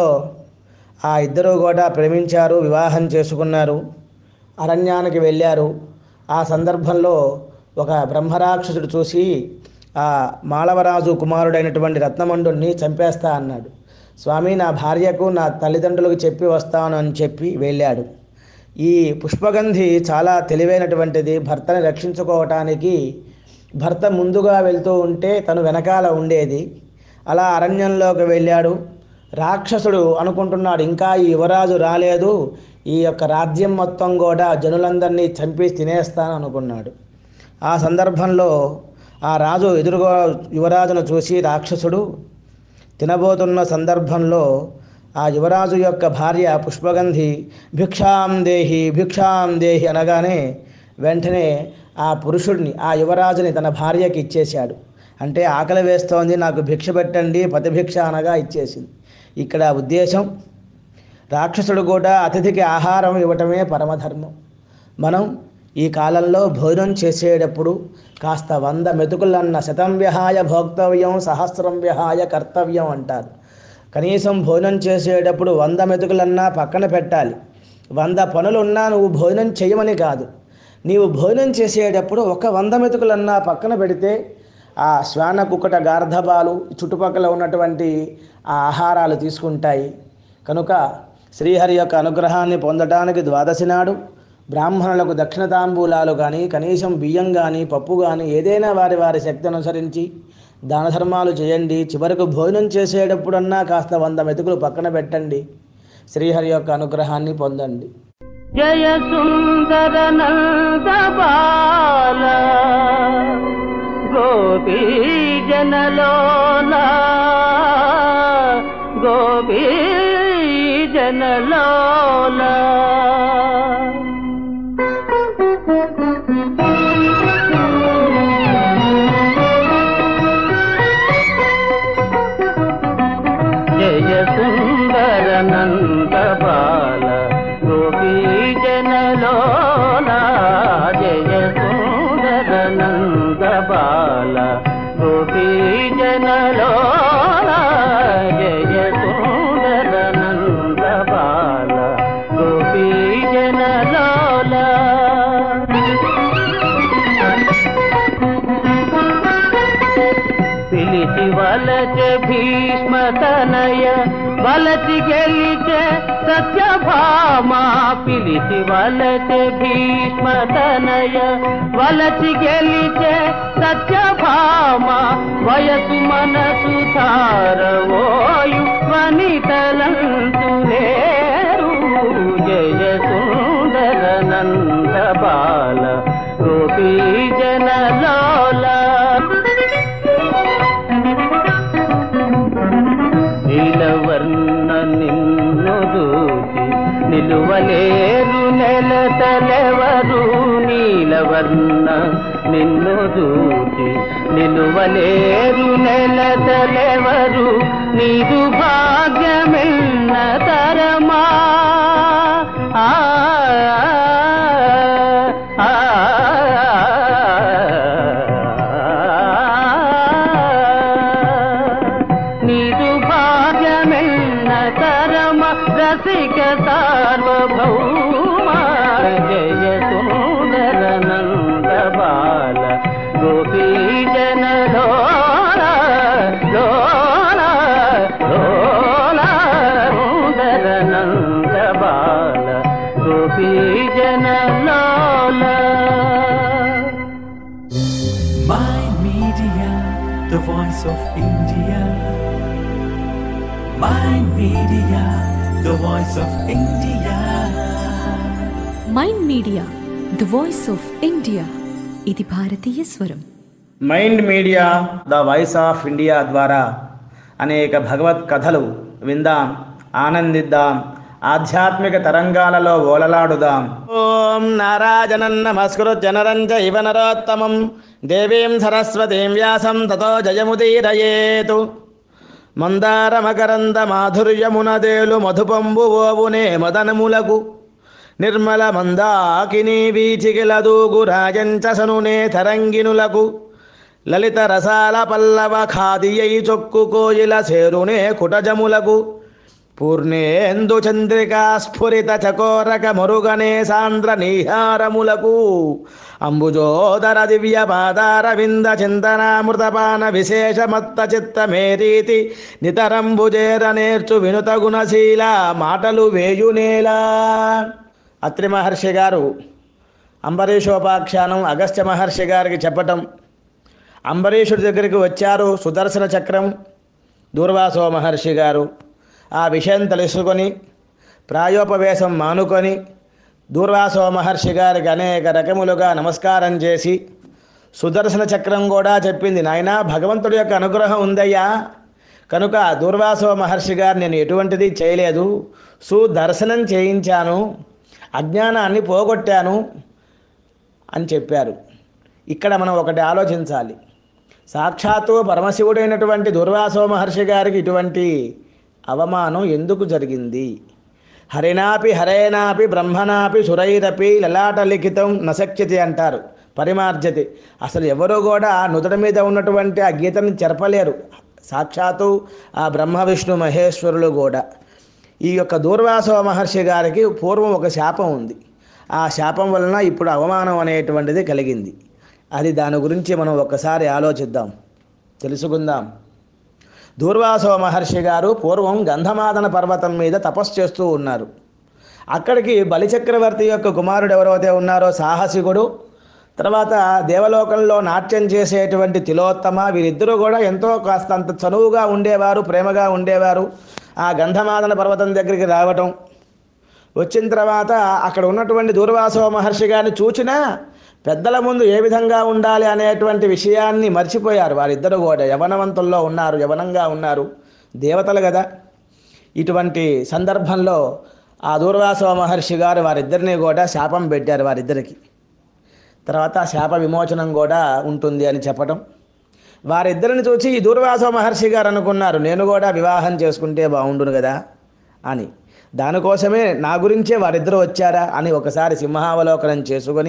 ఆ ఇద్దరు కూడా ప్రేమించారు వివాహం చేసుకున్నారు అరణ్యానికి వెళ్ళారు ఆ సందర్భంలో ఒక బ్రహ్మరాక్షసుడు చూసి ఆ మాళవరాజు కుమారుడైనటువంటి రత్నమండుని చంపేస్తా అన్నాడు స్వామి నా భార్యకు నా తల్లిదండ్రులకు చెప్పి వస్తాను అని చెప్పి వెళ్ళాడు ఈ పుష్పగంధి చాలా తెలివైనటువంటిది భర్తని రక్షించుకోవటానికి భర్త ముందుగా వెళ్తూ ఉంటే తను వెనకాల ఉండేది అలా అరణ్యంలోకి వెళ్ళాడు రాక్షసుడు అనుకుంటున్నాడు ఇంకా ఈ యువరాజు రాలేదు ఈ యొక్క రాజ్యం మొత్తం కూడా జనులందరినీ చంపి తినేస్తాను అనుకున్నాడు ఆ సందర్భంలో ఆ రాజు ఎదురుగా యువరాజును చూసి రాక్షసుడు తినబోతున్న సందర్భంలో ఆ యువరాజు యొక్క భార్య పుష్పగంధి భిక్షాం దేహి భిక్షాం దేహి అనగానే వెంటనే ఆ పురుషుడిని ఆ యువరాజుని తన భార్యకి ఇచ్చేశాడు అంటే ఆకలి వేస్తోంది నాకు భిక్ష పెట్టండి పతిభిక్ష అనగా ఇచ్చేసింది ఇక్కడ ఉద్దేశం రాక్షసుడు కూడా అతిథికి ఆహారం ఇవ్వటమే పరమధర్మం మనం ఈ కాలంలో భోజనం చేసేటప్పుడు కాస్త వంద మెతుకులన్న శతం విహాయ భోక్తవ్యం సహస్రం విహాయ కర్తవ్యం అంటారు కనీసం భోజనం చేసేటప్పుడు వంద మెతుకులన్నా పక్కన పెట్టాలి వంద పనులున్నా నువ్వు భోజనం చేయమని కాదు నీవు భోజనం చేసేటప్పుడు ఒక వంద మెతుకులన్నా పక్కన పెడితే ఆ శ్వాన కుక్కట గార్ధబాలు చుట్టుపక్కల ఉన్నటువంటి ఆ ఆహారాలు తీసుకుంటాయి కనుక శ్రీహరి యొక్క అనుగ్రహాన్ని పొందడానికి ద్వాదశి నాడు బ్రాహ్మణులకు దక్షిణ తాంబూలాలు కానీ కనీసం బియ్యం కానీ పప్పు కానీ ఏదైనా వారి వారి శక్తి అనుసరించి దాన ధర్మాలు చేయండి చివరకు భోజనం చేసేటప్పుడన్నా కాస్త వంద మెతుకులు పక్కన పెట్టండి శ్రీహరి యొక్క అనుగ్రహాన్ని పొందండి జయ సుందర నంద బాల గోపీ జనలోల గోపీ జనలోల జయ సుందర నంద బాల గోపీ జనలోల జయ సుందర నంద బాల గోపీ జనలోల జయ సుందర నంద బాల గోపీ జనలోల పిలిచి వలచె భీష్మ తనయ వలచి గెలిచె సత్యభామ పిలిచి వలచె భీష్మ తనయ వలచి గెలిచె సత్యభామ వయసు మనసు తారవోయు వనితలంతు లేరు జయ సుందర నంద బాల గోపీ జనలోల నీలవర్ణ నిన్ను దూచి నిలువలేరు నెలతలెవరు నీలవర్ణ నిన్ను దూచి నిలువలేరు నెలతలెవరు నీదు భాగ్యమెన్న తరమా ఆ ఆ, నీదు భాగ్యమెన్న తరమ రసిక సార్వభౌమ జయ సుందర నంద బాల గోపీ జన లోల లోల లోల సుందర నంద బాల గోపీ జన లోల Mind Media, the voice of India. Mind Media, the voice of India. Mind media the voice of India ఇది భారతీయ స్వరం mind media the voice of India ద్వారా అనేక భగవత్ కథలు విందాం ఆనందిద్దాం ఆధ్యాత్మిక తరంగాలలో ఓలలాడుదాం ఓం నారాజనం నమస్కృత్య నరం చైవ నరోత్తమం దేవీం సరస్వతీం వ్యాసం తతో జయముదీరయేతు మందారమకరంద మాధుర్యమునదేలు మధుపంబు ఓవునే మదనములకు నిర్మల మందాకిని వీచికిలదూగు రాజంచసనునే తరంగినులకు లలిత రసాల పల్లవ ఖాదియై చొక్కు కోయిల సేరునే కుటజములకు పూర్ణేందు చంద్రికా స్ఫురిత చకోరక మరుగనే సాంద్ర నీహారములకు అంబుజోదర దివ్య పాదార వింద చింతనామృతపాన విశేష మత్త చిత్త మేరీతి నితరంబుజేర నేర్చు వినుత గుణశీల మాటలు వేయునేలా అత్రి మహర్షి గారు అంబరీషోపాఖ్యానం అగస్త్య మహర్షి గారికి చెప్పటం అంబరీషుడి దగ్గరికి వచ్చారు సుదర్శన చక్రం దూర్వాసో మహర్షి గారు ఆ విషయం తెలుసుకొని ప్రాయోపవేశం మానుకొని దూర్వాసో మహర్షి గారికి అనేక రకములుగా నమస్కారం చేసి సుదర్శన చక్రం కూడా చెప్పింది నాయన భగవంతుడి యొక్క అనుగ్రహం ఉందయ్యా కనుక దూర్వాసో మహర్షి గారు నేను ఎటువంటిది చేయలేదు సుదర్శనం చేయించాను అజ్ఞానాన్ని పోగొట్టాను అని చెప్పారు ఇక్కడ మనం ఒకటి ఆలోచించాలి సాక్షాత్తు పరమశివుడైనటువంటి దుర్వాసో మహర్షి గారికి ఇటువంటి అవమానం ఎందుకు జరిగింది హరినాపి హరేనాపి బ్రహ్మనాపి సురైరపి లలాట లిఖితం నశక్యతి అంటారు పరిమార్జతి అసలు ఎవరు కూడా నుదుట మీద ఉన్నటువంటి ఆ గీతని చెరపలేరు సాక్షాత్తు ఆ బ్రహ్మ విష్ణు మహేశ్వరులు కూడా ఈ యొక్క దూర్వాసవ మహర్షి గారికి పూర్వం ఒక శాపం ఉంది ఆ శాపం వలన ఇప్పుడు అవమానం అనేటువంటిది కలిగింది అది దాని గురించి మనం ఒక్కసారి ఆలోచిద్దాం తెలుసుకుందాం దూర్వాసవ మహర్షి గారు పూర్వం గంధమాదన పర్వతం మీద తపస్సు చేస్తూ ఉన్నారు అక్కడికి బలిచక్రవర్తి యొక్క కుమారుడు ఎవరైతే ఉన్నారో సాహసికుడు తర్వాత దేవలోకంలో నాట్యం చేసేటువంటి తిలోత్తమ వీరిద్దరూ కూడా ఎంతో కాస్త అంత చనువుగా ఉండేవారు ప్రేమగా ఉండేవారు ఆ గంధమాదన పర్వతం దగ్గరికి రావటం వచ్చిన తర్వాత అక్కడ ఉన్నటువంటి దూర్వాసవ మహర్షి గారిని చూచినా పెద్దల ముందు ఏ విధంగా ఉండాలి అనేటువంటి విషయాన్ని మర్చిపోయారు వారిద్దరు కూడా యవనవంతుల్లో ఉన్నారు యవనంగా ఉన్నారు దేవతలు కదా ఇటువంటి సందర్భంలో ఆ దూర్వాసవ మహర్షి గారు వారిద్దరిని కూడా శాపం పెట్టారు వారిద్దరికి తర్వాత శాప విమోచనం కూడా ఉంటుంది అని చెప్పటం వారిద్దరిని చూసి ఈ దూర్వాసవ మహర్షి గారు అనుకున్నారు నేను కూడా వివాహం చేసుకుంటే బాగుండును కదా అని దానికోసమే నా గురించే వారిద్దరూ వచ్చారా అని ఒకసారి సింహావలోకనం చేసుకొని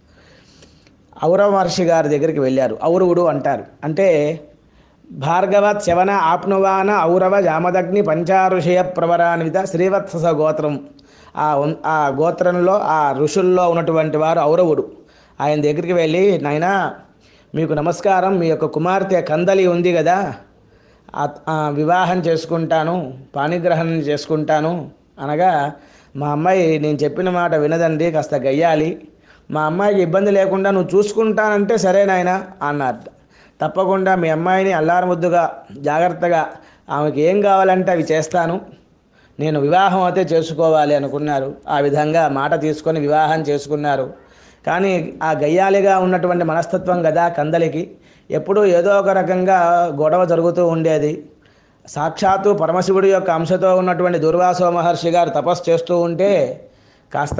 ఔరవ మహర్షి గారి దగ్గరికి వెళ్ళారు ఔరవుడు అంటారు అంటే భార్గవ శవన ఆప్నువాన ఔరవ జామదగ్ని పంచారుషయ ప్రవరాన్విత శ్రీవత్స గోత్రం ఆ ఉన్- ఆ గోత్రంలో ఆ ఋషుల్లో ఉన్నటువంటి వారు ఔరవుడు ఆయన దగ్గరికి వెళ్ళి నాయనా మీకు నమస్కారం మీ యొక్క కుమార్తె కందలి ఉంది కదా ఆ- ఆ వివాహం చేసుకుంటాను పాణిగ్రహణం చేసుకుంటాను అనగా మా అమ్మాయి నేను చెప్పిన మాట వినదండి కాస్త గయ్యాలి మా అమ్మాయికి ఇబ్బంది లేకుండా నువ్వు చూసుకుంటానంటే సరే నాయన అన్నారు తప్పకుండా మీ అమ్మాయిని అల్లారముద్దుగా జాగ్రత్తగా ఆమెకి ఏం కావాలంటే అవి చేస్తాను నేను వివాహం అయితే చేసుకోవాలి అనుకున్నారు ఆ విధంగా మాట తీసుకొని వివాహం చేసుకున్నారు కానీ ఆ గయ్యాలిగా ఉన్నటువంటి మనస్తత్వం కదా కందలికి ఎప్పుడూ ఏదో ఒక రకంగా గొడవ జరుగుతూ ఉండేది సాక్షాత్తు పరమశివుడి యొక్క అంశతో ఉన్నటువంటి దుర్వాసో మహర్షి గారు తపస్సు చేస్తూ ఉంటే కాస్త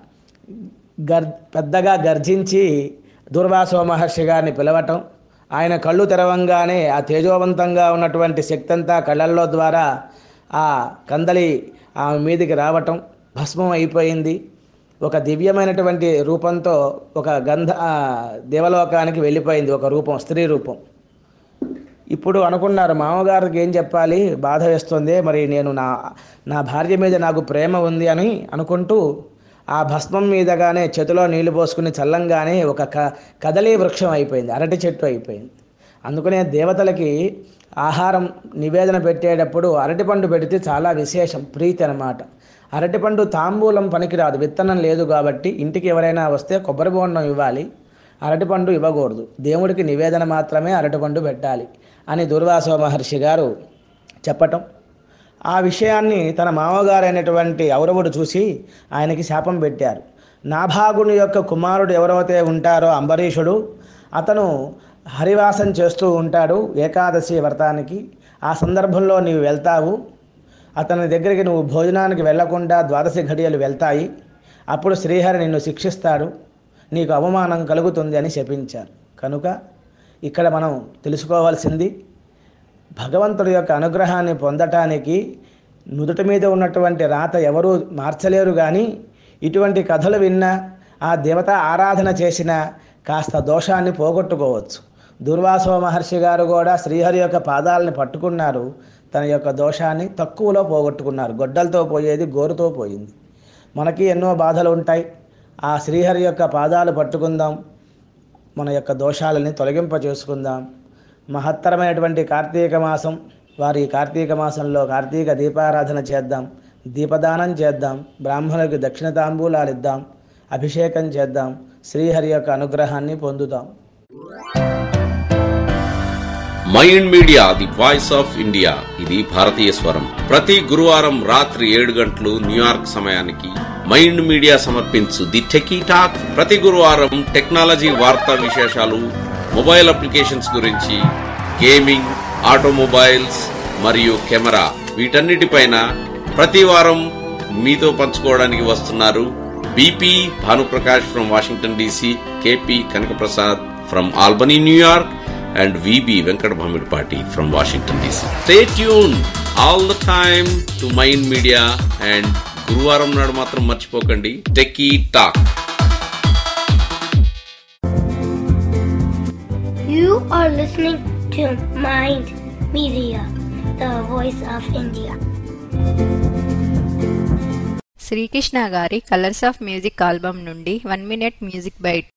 గర్ పెద్దగా గర్జించి దుర్వాసో మహర్షి గారిని పిలవటం ఆయన కళ్ళు తెరవంగానే ఆ తేజోవంతంగా ఉన్నటువంటి శక్తి అంతా కళ్ళల్లో ద్వారా ఆ కందలి ఆమె మీదికి రావటం భస్మం అయిపోయింది ఒక దివ్యమైనటువంటి రూపంతో ఒక గంధ ఆ, దేవలోకానికి వెళ్ళిపోయింది ఒక రూపం స్త్రీ రూపం ఇప్పుడు అనుకున్నారు మామగారికి ఏం చెప్పాలి బాధ వేస్తుంది మరి నేను నా నా భార్య మీద నాకు ప్రేమ ఉంది అని అనుకుంటూ ఆ భస్మం మీదగానే చేతిలో నీళ్లు పోసుకుని చల్లంగానే ఒక క కదలీ వృక్షం అయిపోయింది అరటి చెట్టు అయిపోయింది అందుకనే దేవతలకి ఆహారం నివేదన పెట్టేటప్పుడు అరటిపండు పెడితే చాలా విశేషం ప్రీతి అన్నమాట అరటిపండు తాంబూలం పనికిరాదు విత్తనం లేదు కాబట్టి ఇంటికి ఎవరైనా వస్తే కొబ్బరి బోండం ఇవ్వాలి అరటిపండు ఇవ్వకూడదు దేవుడికి నివేదన మాత్రమే అరటిపండు పెట్టాలి అని దుర్వాసవ మహర్షి గారు చెప్పటం ఆ విషయాన్ని తన మామగారైనటువంటి ఔరవుడు చూసి ఆయనకి శాపం పెట్టారు నాభాగుని యొక్క కుమారుడు ఎవరైతే ఉంటారో అంబరీషుడు అతను హరివాసం చేస్తూ ఉంటాడు ఏకాదశి వ్రతానికి ఆ సందర్భంలో నీవు వెళ్తావు అతని దగ్గరికి నువ్వు భోజనానికి వెళ్లకుండా ద్వాదశి ఘడియలు వెళ్తాయి అప్పుడు శ్రీహరి నిన్ను శిక్షిస్తాడు నీకు అవమానం కలుగుతుంది అని శపించారు కనుక ఇక్కడ మనం తెలుసుకోవాల్సింది భగవంతుడి యొక్క అనుగ్రహాన్ని పొందటానికి నుదుటి మీద ఉన్నటువంటి రాత ఎవరూ మార్చలేరు కానీ ఇటువంటి కథలు విన్నా ఆ దేవత ఆరాధన చేసిన కాస్త దోషాన్ని పోగొట్టుకోవచ్చు దుర్వాసవ మహర్షి గారు కూడా శ్రీహరి యొక్క పాదాలని పట్టుకున్నారు తన యొక్క దోషాన్ని తక్కువలో పోగొట్టుకున్నారు గొడ్డలతో పోయేది గోరుతో పోయింది మనకి ఎన్నో బాధలు ఉంటాయి ఆ శ్రీహరి యొక్క పాదాలు పట్టుకుందాం మన యొక్క దోషాలని తొలగింప చేసుకుందాం మహత్తరమైనటువంటి కార్తీక మాసం వారి కార్తీక మాసంలో కార్తీక దీపారాధన చేద్దాం దీపదానం చేద్దాం బ్రాహ్మణులకు దక్షిణ తాంబూలాలు ఇద్దాం అభిషేకం చేద్దాం శ్రీహరి యొక్క అనుగ్రహాన్ని పొందుదాం mind media the voice of India ఇది భారతీయ స్వరం ప్రతి గురువారం రాత్రి ఏడు గంటలు న్యూయార్క్ సమయానికి మైండ్ మీడియా సమర్పించు ది టెకీ టాక్ ప్రతి గురువారం టెక్నాలజీ వార్తా విశేషాలు మొబైల్ అప్లికేషన్స్ గురించి గేమింగ్ ఆటోమొబైల్స్ మరియు కెమెరా వీటన్నిటిపైన ప్రతి వారం మీతో పంచుకోవడానికి వస్తున్నారు BP Bhanuprakash from Washington DC KP Kanakaprasad from Albany New York and VB Venkat Bhamidpati from Washington DC. Stay tuned all the time to Mind Media and గురువారం నాడు మాత్రం మర్చిపోకండి techie talk You are listening to Mind Media, the voice of India. Srikrishna గారి colours of music album నుండి one minute music bite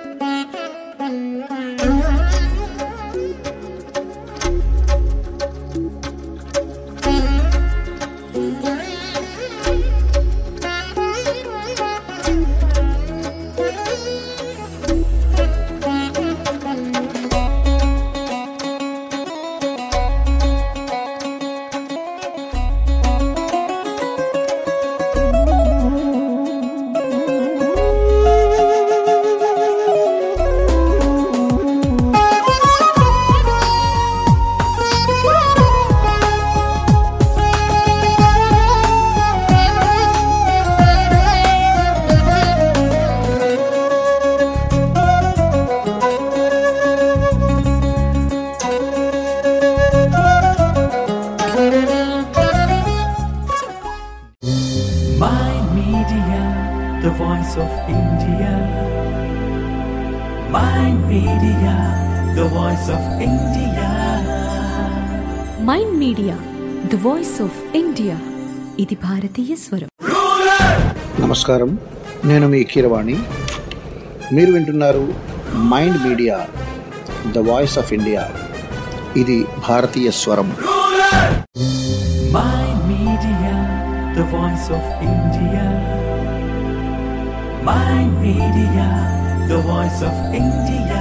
Mind Media, the voice of India. Mind Media, the voice of India. Mind media the voice of India ఇది భారతీయ స్వరం నమస్కారం నేను మీ కీరవాణి మీరు వింటున్నారు mind media the voice of India ఇది భారతీయ స్వరం Mind Media, the voice of India. Mind Media, the voice of India.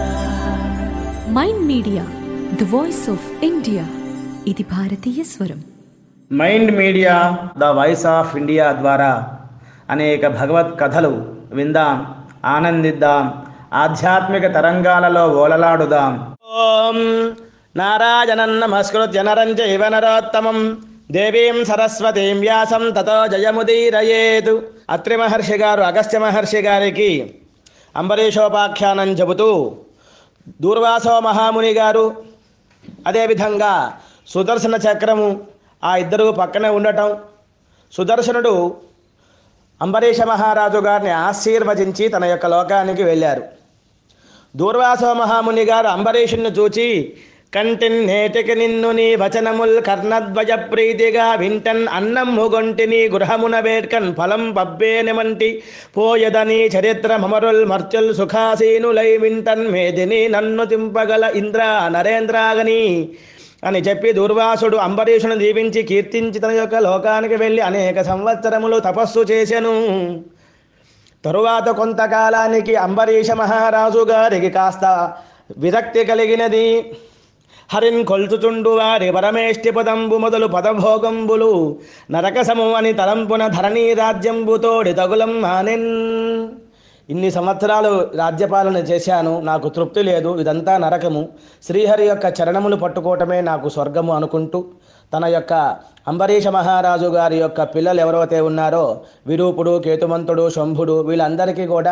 Mind media the voice of India ఇది భారతీయ స్వరం mind media the voice of India ద్వారా అనేక భగవత్ కథలు విందాం ఆనందిద్దాం ఆధ్యాత్మిక తరంగాలలో ఓలలాడుదాం ఓం నారాయణం నమస్కృత్య నరం చైవ నరోత్తమం దేవీం సరస్వతీం వ్యాసం తతో జయముదీరయేతు అత్రి మహర్షి గారు అగస్త్య మహర్షి గారికి అంబరీషోపాఖ్యానం చెబుతూ దూర్వాసో మహాముని గారు అదేవిధంగా సుదర్శన చక్రము ఆ ఇద్దరు పక్కనే ఉండటం సుదర్శనుడు అంబరీష మహారాజు గారిని ఆశీర్వదించి తన యొక్క లోకానికి వెళ్ళారు దూర్వాసో మహాముని గారు అంబరీషుని చూచి కంటిన్ నేటికి నిన్ను నీ వచనముల్ కర్ణద్వయ ప్రీతిగా వింటన్ అన్నం ముగొంటిని గృహమున వేడ్కన్ ఫలం పబ్బేనిమంటి పోయదని చరిత్ర మమరుల్ మర్చుల్ సుఖాసీనులై వింటన్ మేదిని నన్ను తింపగల ఇంద్ర నరేంద్రాగని అని చెప్పి దుర్వాసుడు అంబరీషుని దీవించి కీర్తించి తన యొక్క లోకానికి వెళ్ళి అనేక సంవత్సరములు తపస్సు చేసెను తరువాత కొంతకాలానికి అంబరీష మహారాజు గారికి కాస్త విరక్తి కలిగినది హరిన్ కొల్చుచుండు వారి పరమేష్టి పదంబు మొదలు పదభోగంబులు నరకసము అని తలంపున ధరణీ రాజ్యంబుతోడి తగులం మానెన్ ఇన్ని సంవత్సరాలు రాజ్యపాలన చేశాను నాకు తృప్తి లేదు ఇదంతా నరకము శ్రీహరి యొక్క చరణములు పట్టుకోవటమే నాకు స్వర్గము అనుకుంటూ తన యొక్క అంబరీష మహారాజు గారి యొక్క పిల్లలు ఎవరైతే ఉన్నారో విరూపుడు కేతుమంతుడు శంభుడు వీళ్ళందరికీ కూడా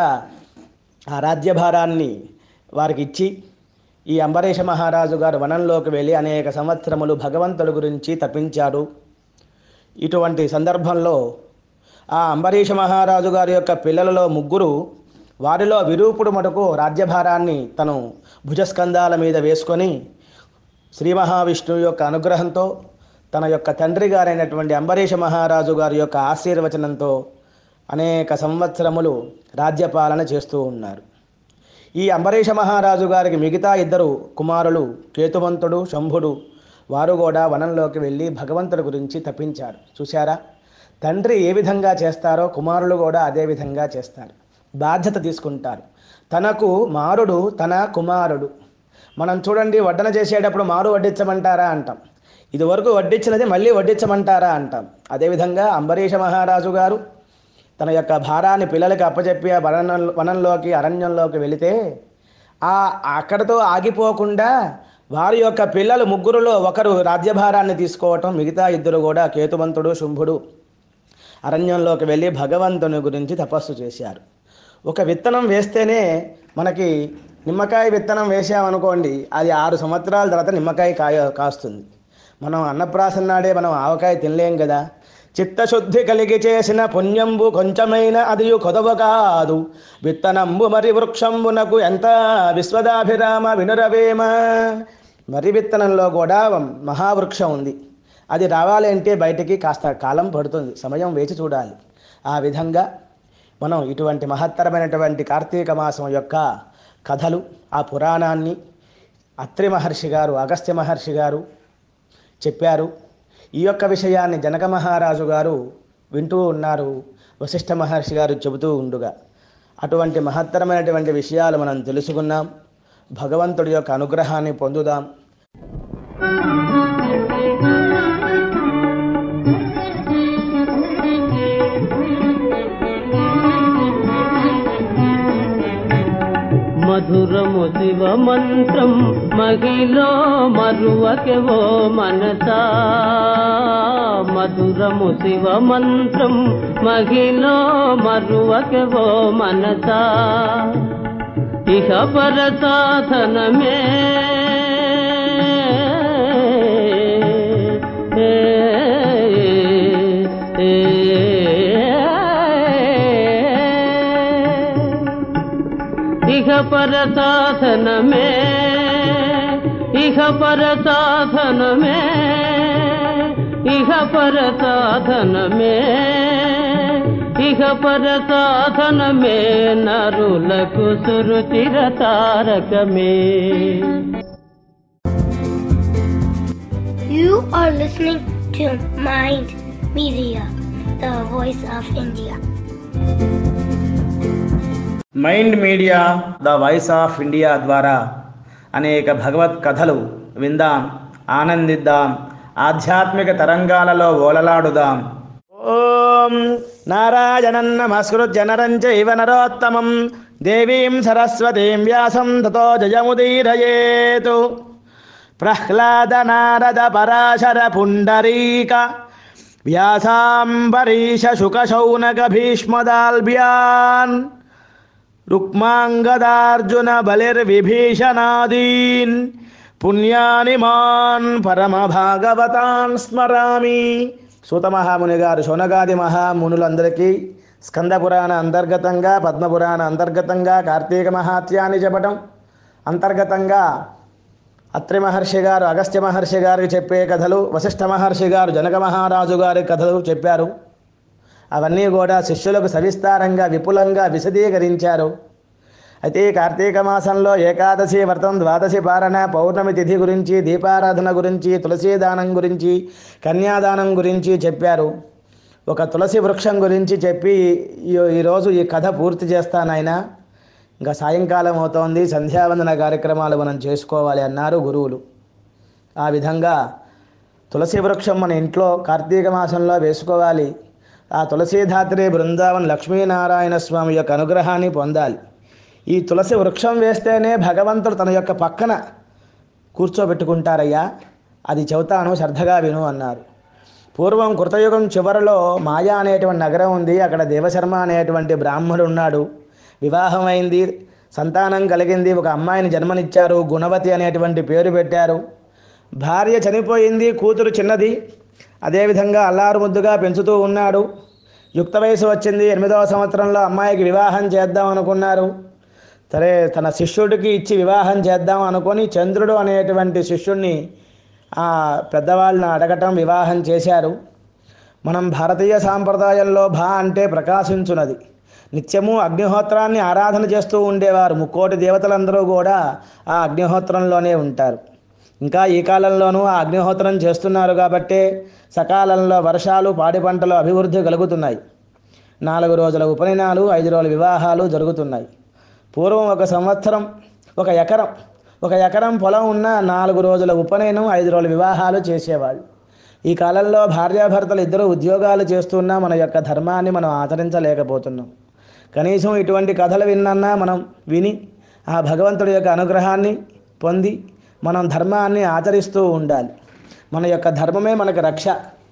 ఆ రాజ్యభారాన్ని వారికి ఇచ్చి ఈ అంబరీష మహారాజు గారు వనంలోకి వెళ్ళి అనేక సంవత్సరములు భగవంతుడి గురించి తప్పించారు ఇటువంటి సందర్భంలో ఆ అంబరీష మహారాజు గారి యొక్క పిల్లలలో ముగ్గురు వారిలో విరూపుడు మటుకు రాజ్యభారాన్ని తను భుజస్కంధాల మీద వేసుకొని శ్రీ మహావిష్ణువు యొక్క అనుగ్రహంతో తన యొక్క తండ్రి గారైనటువంటి అంబరీష మహారాజు గారి యొక్క ఆశీర్వచనంతో అనేక సంవత్సరములు రాజ్యపాలన చేస్తూ ఉన్నారు ఈ అంబరీష మహారాజు గారికి మిగతా ఇద్దరు కుమారులు కేతువంతుడు శంభుడు వారు కూడా వనంలోకి వెళ్ళి భగవంతుడి గురించి తప్పించారు చూశారా తండ్రి ఏ విధంగా చేస్తారో కుమారులు కూడా అదే విధంగా చేస్తారు బాధ్యత తీసుకుంటారు తనకు మారుడు తన కుమారుడు మనం చూడండి వడ్డన చేసేటప్పుడు మారు వడ్డించమంటారా అంటాం ఇదివరకు వడ్డించినది మళ్ళీ వడ్డించమంటారా అంటాం అదేవిధంగా అంబరీష మహారాజు గారు తన యొక్క భారాన్ని పిల్లలకి అప్పచెప్పి ఆ వనం వనంలోకి అరణ్యంలోకి వెళితే ఆ అక్కడితో ఆగిపోకుండా వారి యొక్క పిల్లలు ముగ్గురులో ఒకరు రాజ్యభారాన్ని తీసుకోవటం మిగతా ఇద్దరు కూడా కేతువంతుడు శుంభుడు అరణ్యంలోకి వెళ్ళి భగవంతుని గురించి తపస్సు చేశారు ఒక విత్తనం వేస్తేనే మనకి నిమ్మకాయ విత్తనం వేసామనుకోండి అది ఆరు సంవత్సరాల తర్వాత నిమ్మకాయ కాయ కాస్తుంది మనం అన్నప్రాసన నాడే మనం ఆవకాయ తినలేం కదా చిత్తశుద్ధి కలిగి చేసిన పుణ్యంబు కొంచెమైన అది కొదవ కాదు విత్తనంబు మరి వృక్షంబునకు ఎంత విశ్వదాభిరామ వినురవేమ మరి విత్తనంలో కూడా మహావృక్షం ఉంది అది రావాలి అంటే బయటికి కాస్త కాలం పడుతుంది సమయం వేచి చూడాలి ఆ విధంగా మనం ఇటువంటి మహత్తరమైనటువంటి కార్తీక మాసం యొక్క కథలు ఆ పురాణాన్ని అత్రి మహర్షి గారు అగస్త్య మహర్షి గారు చెప్పారు ఈ యొక్క విషయాన్ని జనక మహారాజు గారు వింటూ ఉన్నారు వశిష్ఠ మహర్షి గారు చెబుతూ ఉండుగా అటువంటి మహత్తరమైనటువంటి విషయాలు మనం తెలుసుకున్నాం భగవంతుడి యొక్క అనుగ్రహాన్ని పొందుదాం మధురము శివ మంత్రం మహిలో మరువకెవో మనసా మధురము శివ మంత్రం మహిలో మరువకెవో మనసా ఇహ పర సాధనమే ఏ, ఏ, ఇహ పర సాధనమే ఇహ పర సాధనమే ఇహ పర సాధనమే ఇహ పర సాధనమే నరులకు సురుచిర తారకమే You are listening to Mind Media, the voice of India. Mind media the voice of India ద్వారా అనేక భగవత్ కథలు విందాం ఆనందిద్దాం ఆధ్యాత్మిక తరంగాలలో ఓలలాడుదాం ఓం నారాయణం నమస్కృత్య నరం చైవ నరోత్తమం దేవీం సరస్వతీం వ్యాసం తతో జయముదీరయేతు ప్రహ్లాద నారద పరాశర పుండరీక వ్యాసాంబరీష శుకశౌనక భీష్మదాల్భ్యాన్ రుక్మాంగదార్జున బలిర్విభీషణాదీన్ పుణ్యాని మాన్ పరమ భాగవతాన్ స్మరామి సూతమహాముని గారు శౌనగాది మహామునులందరికీ స్కంద పురాణ అంతర్గతంగా పద్మపురాణ అంతర్గతంగా కార్తీక మహాత్యాన్ని చెప్పటం అంతర్గతంగా అత్రి మహర్షి గారు అగస్త్య మహర్షి గారికి చెప్పే కథలు వశిష్ఠ మహర్షి గారు జనక మహారాజు గారి కథలు చెప్పారు అవన్నీ కూడా శిష్యులకు సవిస్తారంగా విపులంగా విశదీకరించారు అయితే ఈ కార్తీక మాసంలో ఏకాదశి వ్రతం ద్వాదశి పారణ పౌర్ణమి తిథి గురించి దీపారాధన గురించి తులసీ దానం గురించి కన్యాదానం గురించి చెప్పారు ఒక తులసి వృక్షం గురించి చెప్పి ఈ- ఈరోజు ఈ కథ పూర్తి చేస్తాను ఆయన ఇంకా సాయంకాలం అవుతోంది సంధ్యావందన కార్యక్రమాలు మనం చేసుకోవాలి అన్నారు గురువులు ఆ విధంగా తులసి వృక్షం మన ఇంట్లో కార్తీక మాసంలో వేసుకోవాలి ఆ తులసీధాత్రి బృందావన్ లక్ష్మీనారాయణ స్వామి యొక్క అనుగ్రహాన్ని పొందాలి ఈ తులసి వృక్షం వేస్తేనే భగవంతుడు తన యొక్క పక్కన కూర్చోబెట్టుకుంటారయ్యా అది చెబుతాను శ్రద్ధగా విను అన్నారు పూర్వం కృతయుగం చివరిలో మాయా అనేటువంటి నగరం ఉంది అక్కడ దేవశర్మ అనేటువంటి బ్రాహ్మడు ఉన్నాడు వివాహం అయింది సంతానం కలిగింది ఒక అమ్మాయిని జన్మనిచ్చారు గుణవతి అనేటువంటి పేరు పెట్టారు భార్య చనిపోయింది కూతురు చిన్నది అదేవిధంగా అల్లారు ముద్దుగా పెంచుతూ ఉన్నాడు యుక్త వయసు వచ్చింది ఎనిమిదవ సంవత్సరంలో అమ్మాయికి వివాహం చేద్దాం అనుకున్నారు సరే తన శిష్యుడికి ఇచ్చి వివాహం చేద్దాం అనుకొని చంద్రుడు అనేటువంటి శిష్యుణ్ణి ఆ పెద్దవాళ్ళని అడగటం వివాహం చేశారు మనం భారతీయ సాంప్రదాయంలో భా అంటే ప్రకాశించున్నది నిత్యము అగ్నిహోత్రాన్ని ఆరాధన చేస్తూ ఉండేవారు ముక్కోటి దేవతలందరూ కూడా ఆ అగ్నిహోత్రంలోనే ఉంటారు ఇంకా ఈ కాలంలోనూ ఆ అగ్నిహోత్రం చేస్తున్నారు కాబట్టే సకాలంలో వర్షాలు పాడి పంటలు అభివృద్ధి కలుగుతున్నాయి నాలుగు రోజుల ఉపనయనాలు ఐదు రోజుల వివాహాలు జరుగుతున్నాయి పూర్వం ఒక సంవత్సరం ఒక ఎకరం ఒక ఎకరం పొలం ఉన్న నాలుగు రోజుల ఉపనయనం ఐదు రోజుల వివాహాలు చేసేవాళ్ళు ఈ కాలంలో భార్యాభర్తలు ఇద్దరు ఉద్యోగాలు చేస్తున్నా మన యొక్క ధర్మాన్ని మనం ఆచరించలేకపోతున్నాం కనీసం ఇటువంటి కథలు విన్నన్నా మనం విని ఆ భగవంతుడి యొక్క అనుగ్రహాన్ని పొంది మనం ధర్మాన్ని ఆచరిస్తూ ఉండాలి మన యొక్క ధర్మమే మనకు రక్ష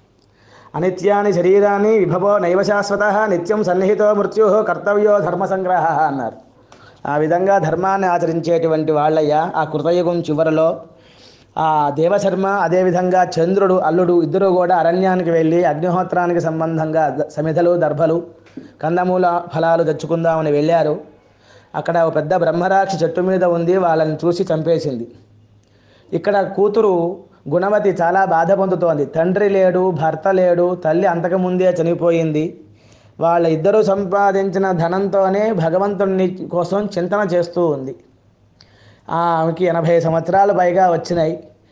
అనిత్యాని శరీరాన్ని విభవో నైవ శాశ్వత నిత్యం సన్నిహితో మృత్యు కర్తవ్యో ధర్మ సంగ్రహ అన్నారు ఆ విధంగా ధర్మాన్ని ఆచరించేటువంటి వాళ్ళయ్యా ఆ కృతయుగం చివరిలో ఆ దేవశర్మ అదేవిధంగా చంద్రుడు అల్లుడు ఇద్దరు కూడా అరణ్యానికి వెళ్ళి అగ్నిహోత్రానికి సంబంధంగా ద- సమిధలు దర్భలు కందమూల ఫలాలు తెచ్చుకుందామని వెళ్ళారు అక్కడ ఒక పెద్ద బ్రహ్మరాక్షి చెట్టు మీద ఉంది వాళ్ళని చూసి చంపేసింది ఇక్కడ కూతురు గుణవతి చాలా బాధ పొందుతోంది తండ్రి లేడు భర్త లేడు తల్లి అంతకుముందే చనిపోయింది వాళ్ళ ఇద్దరు సంపాదించిన ధనంతోనే భగవంతుని కోసం చింతన చేస్తూ ఉంది ఆమెకి ఎనభై సంవత్సరాలు పైగా వచ్చినాయి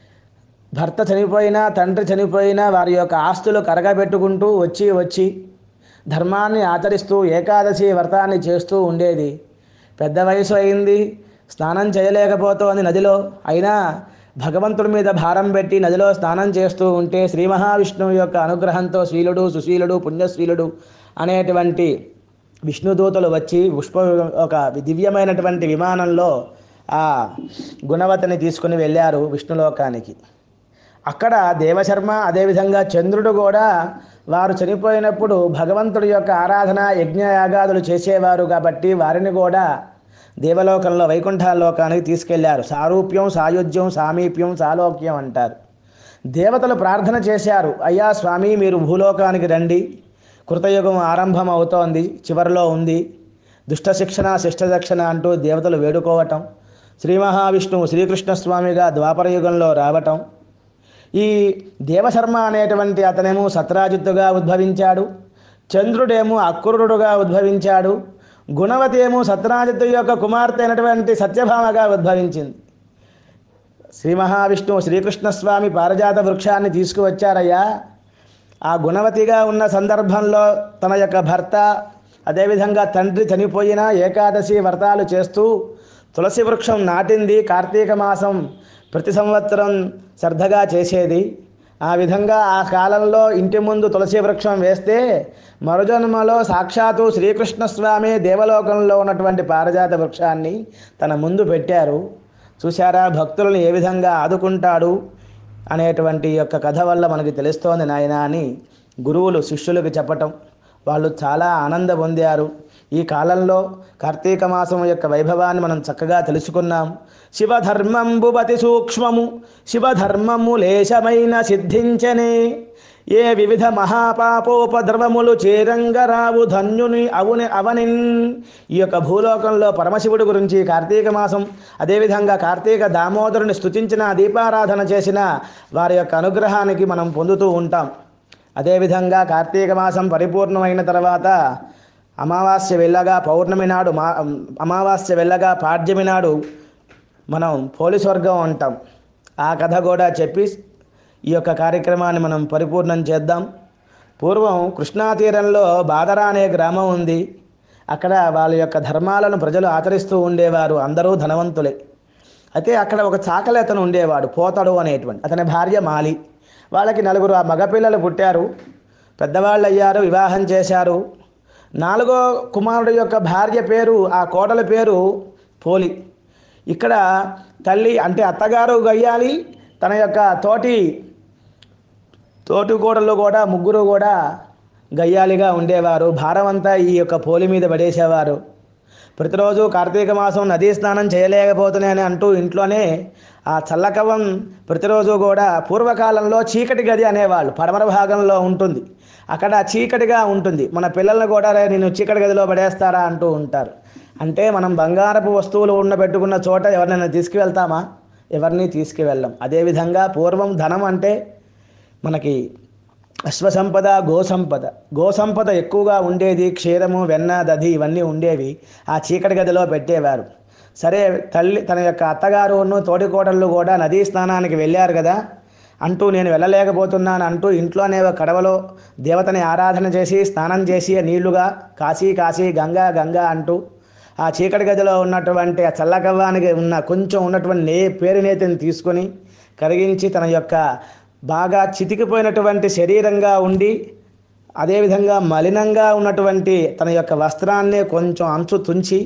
భర్త చనిపోయినా తండ్రి చనిపోయినా వారి యొక్క ఆస్తులు కరగబెట్టుకుంటూ వచ్చి వచ్చి ధర్మాన్ని ఆచరిస్తూ ఏకాదశి వ్రతాన్ని చేస్తూ ఉండేది పెద్ద వయసు అయింది స్నానం చేయలేకపోతోంది నదిలో అయినా భగవంతుడి మీద భారం పెట్టి నదిలో స్నానం చేస్తూ ఉంటే శ్రీ మహావిష్ణువు యొక్క అనుగ్రహంతో శీలుడు సుశీలుడు పుణ్యశీలుడు అనేటువంటి విష్ణుదూతలు వచ్చి పుష్ప ఒక దివ్యమైనటువంటి విమానంలో ఆ గుణవతిని తీసుకుని వెళ్ళారు విష్ణులోకానికి అక్కడ దేవశర్మ అదేవిధంగా చంద్రుడు కూడా వారు చనిపోయినప్పుడు భగవంతుడి యొక్క ఆరాధన యజ్ఞయాగాదులు చేసేవారు కాబట్టి వారిని కూడా దేవలోకంలో వైకుంఠలోకానికి తీసుకెళ్లారు సారూప్యం సాయుధ్యం సామీప్యం సాలోక్యం అంటారు దేవతలు ప్రార్థన చేశారు అయ్యా స్వామి మీరు భూలోకానికి రండి కృతయుగం ఆరంభం అవుతోంది చివరిలో ఉంది దుష్ట శిక్షణ శిష్ట శిక్షణ అంటూ దేవతలు వేడుకోవటం శ్రీ మహావిష్ణువు శ్రీకృష్ణ స్వామిగా ద్వాపర యుగంలో రావటం ఈ దేవశర్మ అనేటువంటి అతనేమో సత్రాజిత్తుగా ఉద్భవించాడు చంద్రుడేమో అక్రూరుడుగా ఉద్భవించాడు గుణవతి ఏమో సత్రాజిత్తు యొక్క కుమార్తె అయినటువంటి సత్యభామగా ఉద్భవించింది శ్రీ మహావిష్ణువు శ్రీకృష్ణస్వామి పారజాత వృక్షాన్ని తీసుకువచ్చారయ్యా ఆ గుణవతిగా ఉన్న సందర్భంలో తన యొక్క భర్త అదేవిధంగా తండ్రి చనిపోయినా ఏకాదశి వ్రతాలు చేస్తూ తులసి వృక్షం నాటింది కార్తీక మాసం ప్రతి సంవత్సరం శ్రద్ధగా చేసేది ఆ విధంగా ఆ కాలంలో ఇంటి ముందు తులసి వృక్షం వేస్తే మరుజన్మలో సాక్షాత్తు శ్రీకృష్ణస్వామి దేవలోకంలో ఉన్నటువంటి పారజాత వృక్షాన్ని తన ముందు పెట్టారు చూశారా భక్తులను ఏ విధంగా ఆదుకుంటాడు అనేటువంటి యొక్క కథ వల్ల మనకి తెలుస్తోంది నాయన అని గురువులు శిష్యులకు చెప్పటం వాళ్ళు చాలా ఆనంద పొందారు ఈ కాలంలో కార్తీక మాసం యొక్క వైభవాన్ని మనం చక్కగా తెలుసుకున్నాం శివధర్మంబు అతి సూక్ష్మము శివధర్మము లేశమైన సిద్ధించనే ఏ వివిధ మహాపాపోపద్రవములు చేరంగరావు ధన్యుని అవుని అవనిన్ ఈ యొక్క భూలోకంలో పరమశివుడి గురించి కార్తీక మాసం అదేవిధంగా కార్తీక దామోదరుని స్తుతించిన దీపారాధన చేసిన వారి యొక్క అనుగ్రహానికి మనం పొందుతూ ఉంటాం అదేవిధంగా కార్తీక మాసం పరిపూర్ణమైన తర్వాత అమావాస్య వెళ్ళగా పౌర్ణమి నాడు మా అమావాస్య వెళ్ళగా పాడ్యమి నాడు మనం పోలీస్ వర్గం అంటాం ఆ కథ కూడా చెప్పి ఈ యొక్క కార్యక్రమాన్ని మనం పరిపూర్ణం చేద్దాం పూర్వం కృష్ణా తీరంలో బాదరా అనే గ్రామం ఉంది అక్కడ వాళ్ళ యొక్క ధర్మాలను ప్రజలు ఆచరిస్తూ ఉండేవారు అందరూ ధనవంతులే అయితే అక్కడ ఒక చాకలి అతను ఉండేవాడు పోతడు అనేటువంటి అతని భార్య మాలి వాళ్ళకి నలుగురు ఆ మగపిల్లలు పుట్టారు పెద్దవాళ్ళు అయ్యారు వివాహం చేశారు నాలుగో కుమారుడు యొక్క భార్య పేరు ఆ కోడల పేరు పోలి ఇక్కడ తల్లి అంటే అత్తగారు గయ్యాలి తన యొక్క తోటి తోటి కోడళ్ళు కూడా ముగ్గురు కూడా గయ్యాలిగా ఉండేవారు భారం అంతా ఈ యొక్క పోలి మీద పడేసేవారు ప్రతిరోజు కార్తీక మాసం నదీ స్నానం చేయలేకపోతున్నాయని అంటూ ఇంట్లోనే ఆ చల్లకవం ప్రతిరోజు కూడా పూర్వకాలంలో చీకటి గది అనేవాళ్ళు పడమర భాగంలో ఉంటుంది అక్కడ చీకటిగా ఉంటుంది మన పిల్లల్ని కూడా "రే, నేను చీకటి గదిలో పడేస్తారా అంటూ ఉంటారు అంటే మనం బంగారపు వస్తువులు ఉన్న పెట్టుకున్న చోట ఎవరినైనా తీసుకువెళ్తామా ఎవరిని తీసుకువెళ్ళం అదేవిధంగా పూర్వం ధనం అంటే మనకి అశ్వసంపద గోసంపద గోసంపద ఎక్కువగా ఉండేది క్షీరము వెన్న దధి ఇవన్నీ ఉండేవి ఆ చీకటి గదిలో పెట్టేవారు సరే తల్లి తన యొక్క అత్తగారును తోటికోడళ్ళు కూడా నదీ స్నానానికి వెళ్ళారు కదా అంటూ నేను వెళ్ళలేకపోతున్నాను అంటూ ఇంట్లోనే ఒక కడవలో దేవతని ఆరాధన చేసి స్నానం చేసి నీళ్లుగా కాశీ కాశీ గంగా గంగా అంటూ ఆ చీకటి గదిలో ఉన్నటువంటి ఆ చల్లకవ్వానికి ఉన్న కొంచెం ఉన్నటువంటి నే పేరునేతిని తీసుకొని కరిగించి తన యొక్క బాగా చితికిపోయినటువంటి శరీరంగా ఉండి అదేవిధంగా మలినంగా ఉన్నటువంటి తన యొక్క వస్త్రాన్ని కొంచెం అంచు తుంచి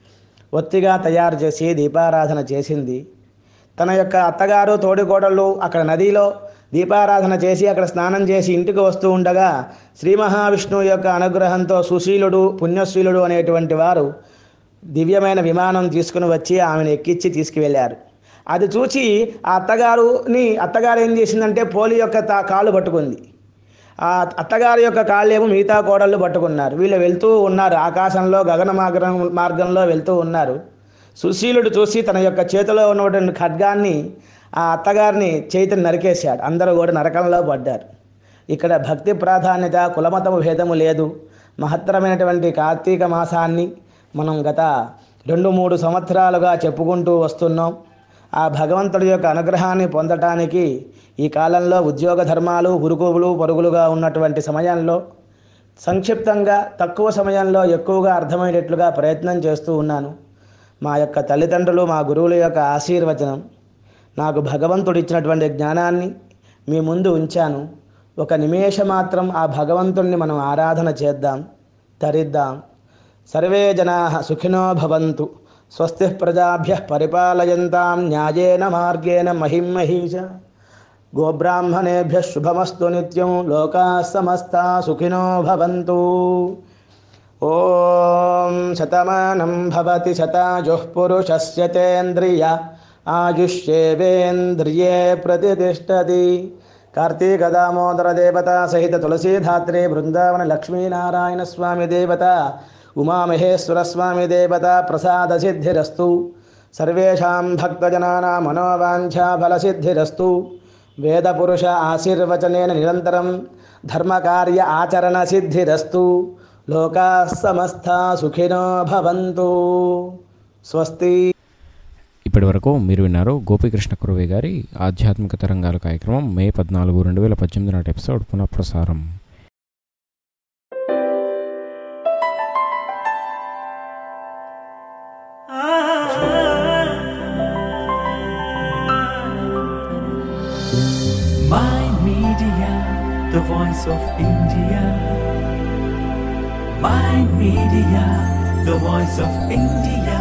ఒత్తిగా తయారు చేసి దీపారాధన చేసింది తన యొక్క అత్తగారు తోడికోడళ్ళు అక్కడ నదిలో దీపారాధన చేసి అక్కడ స్నానం చేసి ఇంటికి వస్తూ ఉండగా శ్రీ మహావిష్ణువు యొక్క అనుగ్రహంతో సుశీలుడు పుణ్యశీలుడు అనేటువంటి వారు దివ్యమైన విమానం తీసుకుని వచ్చి ఆమెను ఎక్కించి తీసుకువెళ్ళారు అది చూచి ఆ అత్తగారుని అత్తగారు ఏం చేసిందంటే పోలి యొక్క తా కాళ్ళు పట్టుకుంది ఆ అత్తగారి యొక్క కాళ్ళేమో మిగతా కోడళ్ళు పట్టుకున్నారు వీళ్ళు వెళ్తూ ఉన్నారు ఆకాశంలో గగన మార్గం మార్గంలో వెళ్తూ ఉన్నారు సుశీలుడు చూసి తన యొక్క చేతిలో ఉన్నటువంటి ఖడ్గాన్ని ఆ అత్తగారిని చేతిని నరికేశాడు అందరూ కూడా నరకంలో పడ్డారు ఇక్కడ భక్తి ప్రాధాన్యత కులమతము భేదము లేదు మహత్తరమైనటువంటి కార్తీక మాసాన్ని మనం గత రెండు మూడు సంవత్సరాలుగా చెప్పుకుంటూ వస్తున్నాం ఆ భగవంతుడి యొక్క అనుగ్రహాన్ని పొందటానికి ఈ కాలంలో ఉద్యోగ ధర్మాలు ఉరుకులు పరుగులుగా ఉన్నటువంటి సమయంలో సంక్షిప్తంగా తక్కువ సమయంలో ఎక్కువగా అర్థమయ్యేటట్లుగా ప్రయత్నం చేస్తూ ఉన్నాను మా యొక్క తల్లిదండ్రులు మా గురువుల యొక్క ఆశీర్వచనం నాకు భగవంతుడు ఇచ్చినటువంటి జ్ఞానాన్ని మీ ముందు ఉంచాను ఒక నిమేష మాత్రం ఆ భగవంతుణ్ణి మనం ఆరాధన చేద్దాం తరిద్దాం సర్వే జనా సుఖినో భవంతు స్వస్తి ప్రజాభ్య పరిపాలయంతాం న్యాయేన మార్గేణ మహిం మహీష గోబ్రాహ్మణేభ్య శుభమస్తు నిత్యం లోకా సమస్తా సుఖినో భవంతు ఓం శతమానం భవతి శతాజుః పురుషస్య తేంద్రియ ఆయుష్యేవేంద్రియే ప్రతిష్టతి కార్తీక దామోదర దేవత సహిత తులసీధాత్రే బృందావన లక్ష్మీనారాయణ స్వామి దేవత ఉమామహేశ్వర స్వామి దేవత ప్రసాద సిద్ధిరస్తు సర్వేషాం భక్తజనానా మనోవాంఛా ఫలసిద్ధిరస్తు వేదపురుష ఆశీర్వచనేన నిరంతరం ధర్మకార్య ఆచరణ సిద్ధిరస్తు లోకా సమస్తా సుఖినో భవంతు స్వస్తి ఇప్పటి వరకు మీరు విన్నారు గోపీకృష్ణ కురవే గారి ఆధ్యాత్మిక తరంగాల కార్యక్రమం మే పద్నాలుగు రెండు వేల పద్దెనిమిది నాటి ఎపిసోడ్ పునఃప్రసారం My Media, the voice of India. My Media, the voice of India.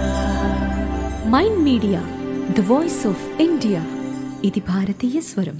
Mind media the voice of India ఇది భారతీయ స్వరం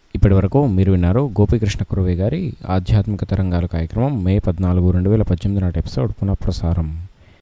ఇప్పటి వరకు మీరు విన్నారు గోపీకృష్ణ కురవే గారి ఆధ్యాత్మిక తరంగాల కార్యక్రమం మే పద్నాలుగు రెండు వేల పద్దెనిమిది నాటి ఎపిసోడ్ పునఃప్రసారం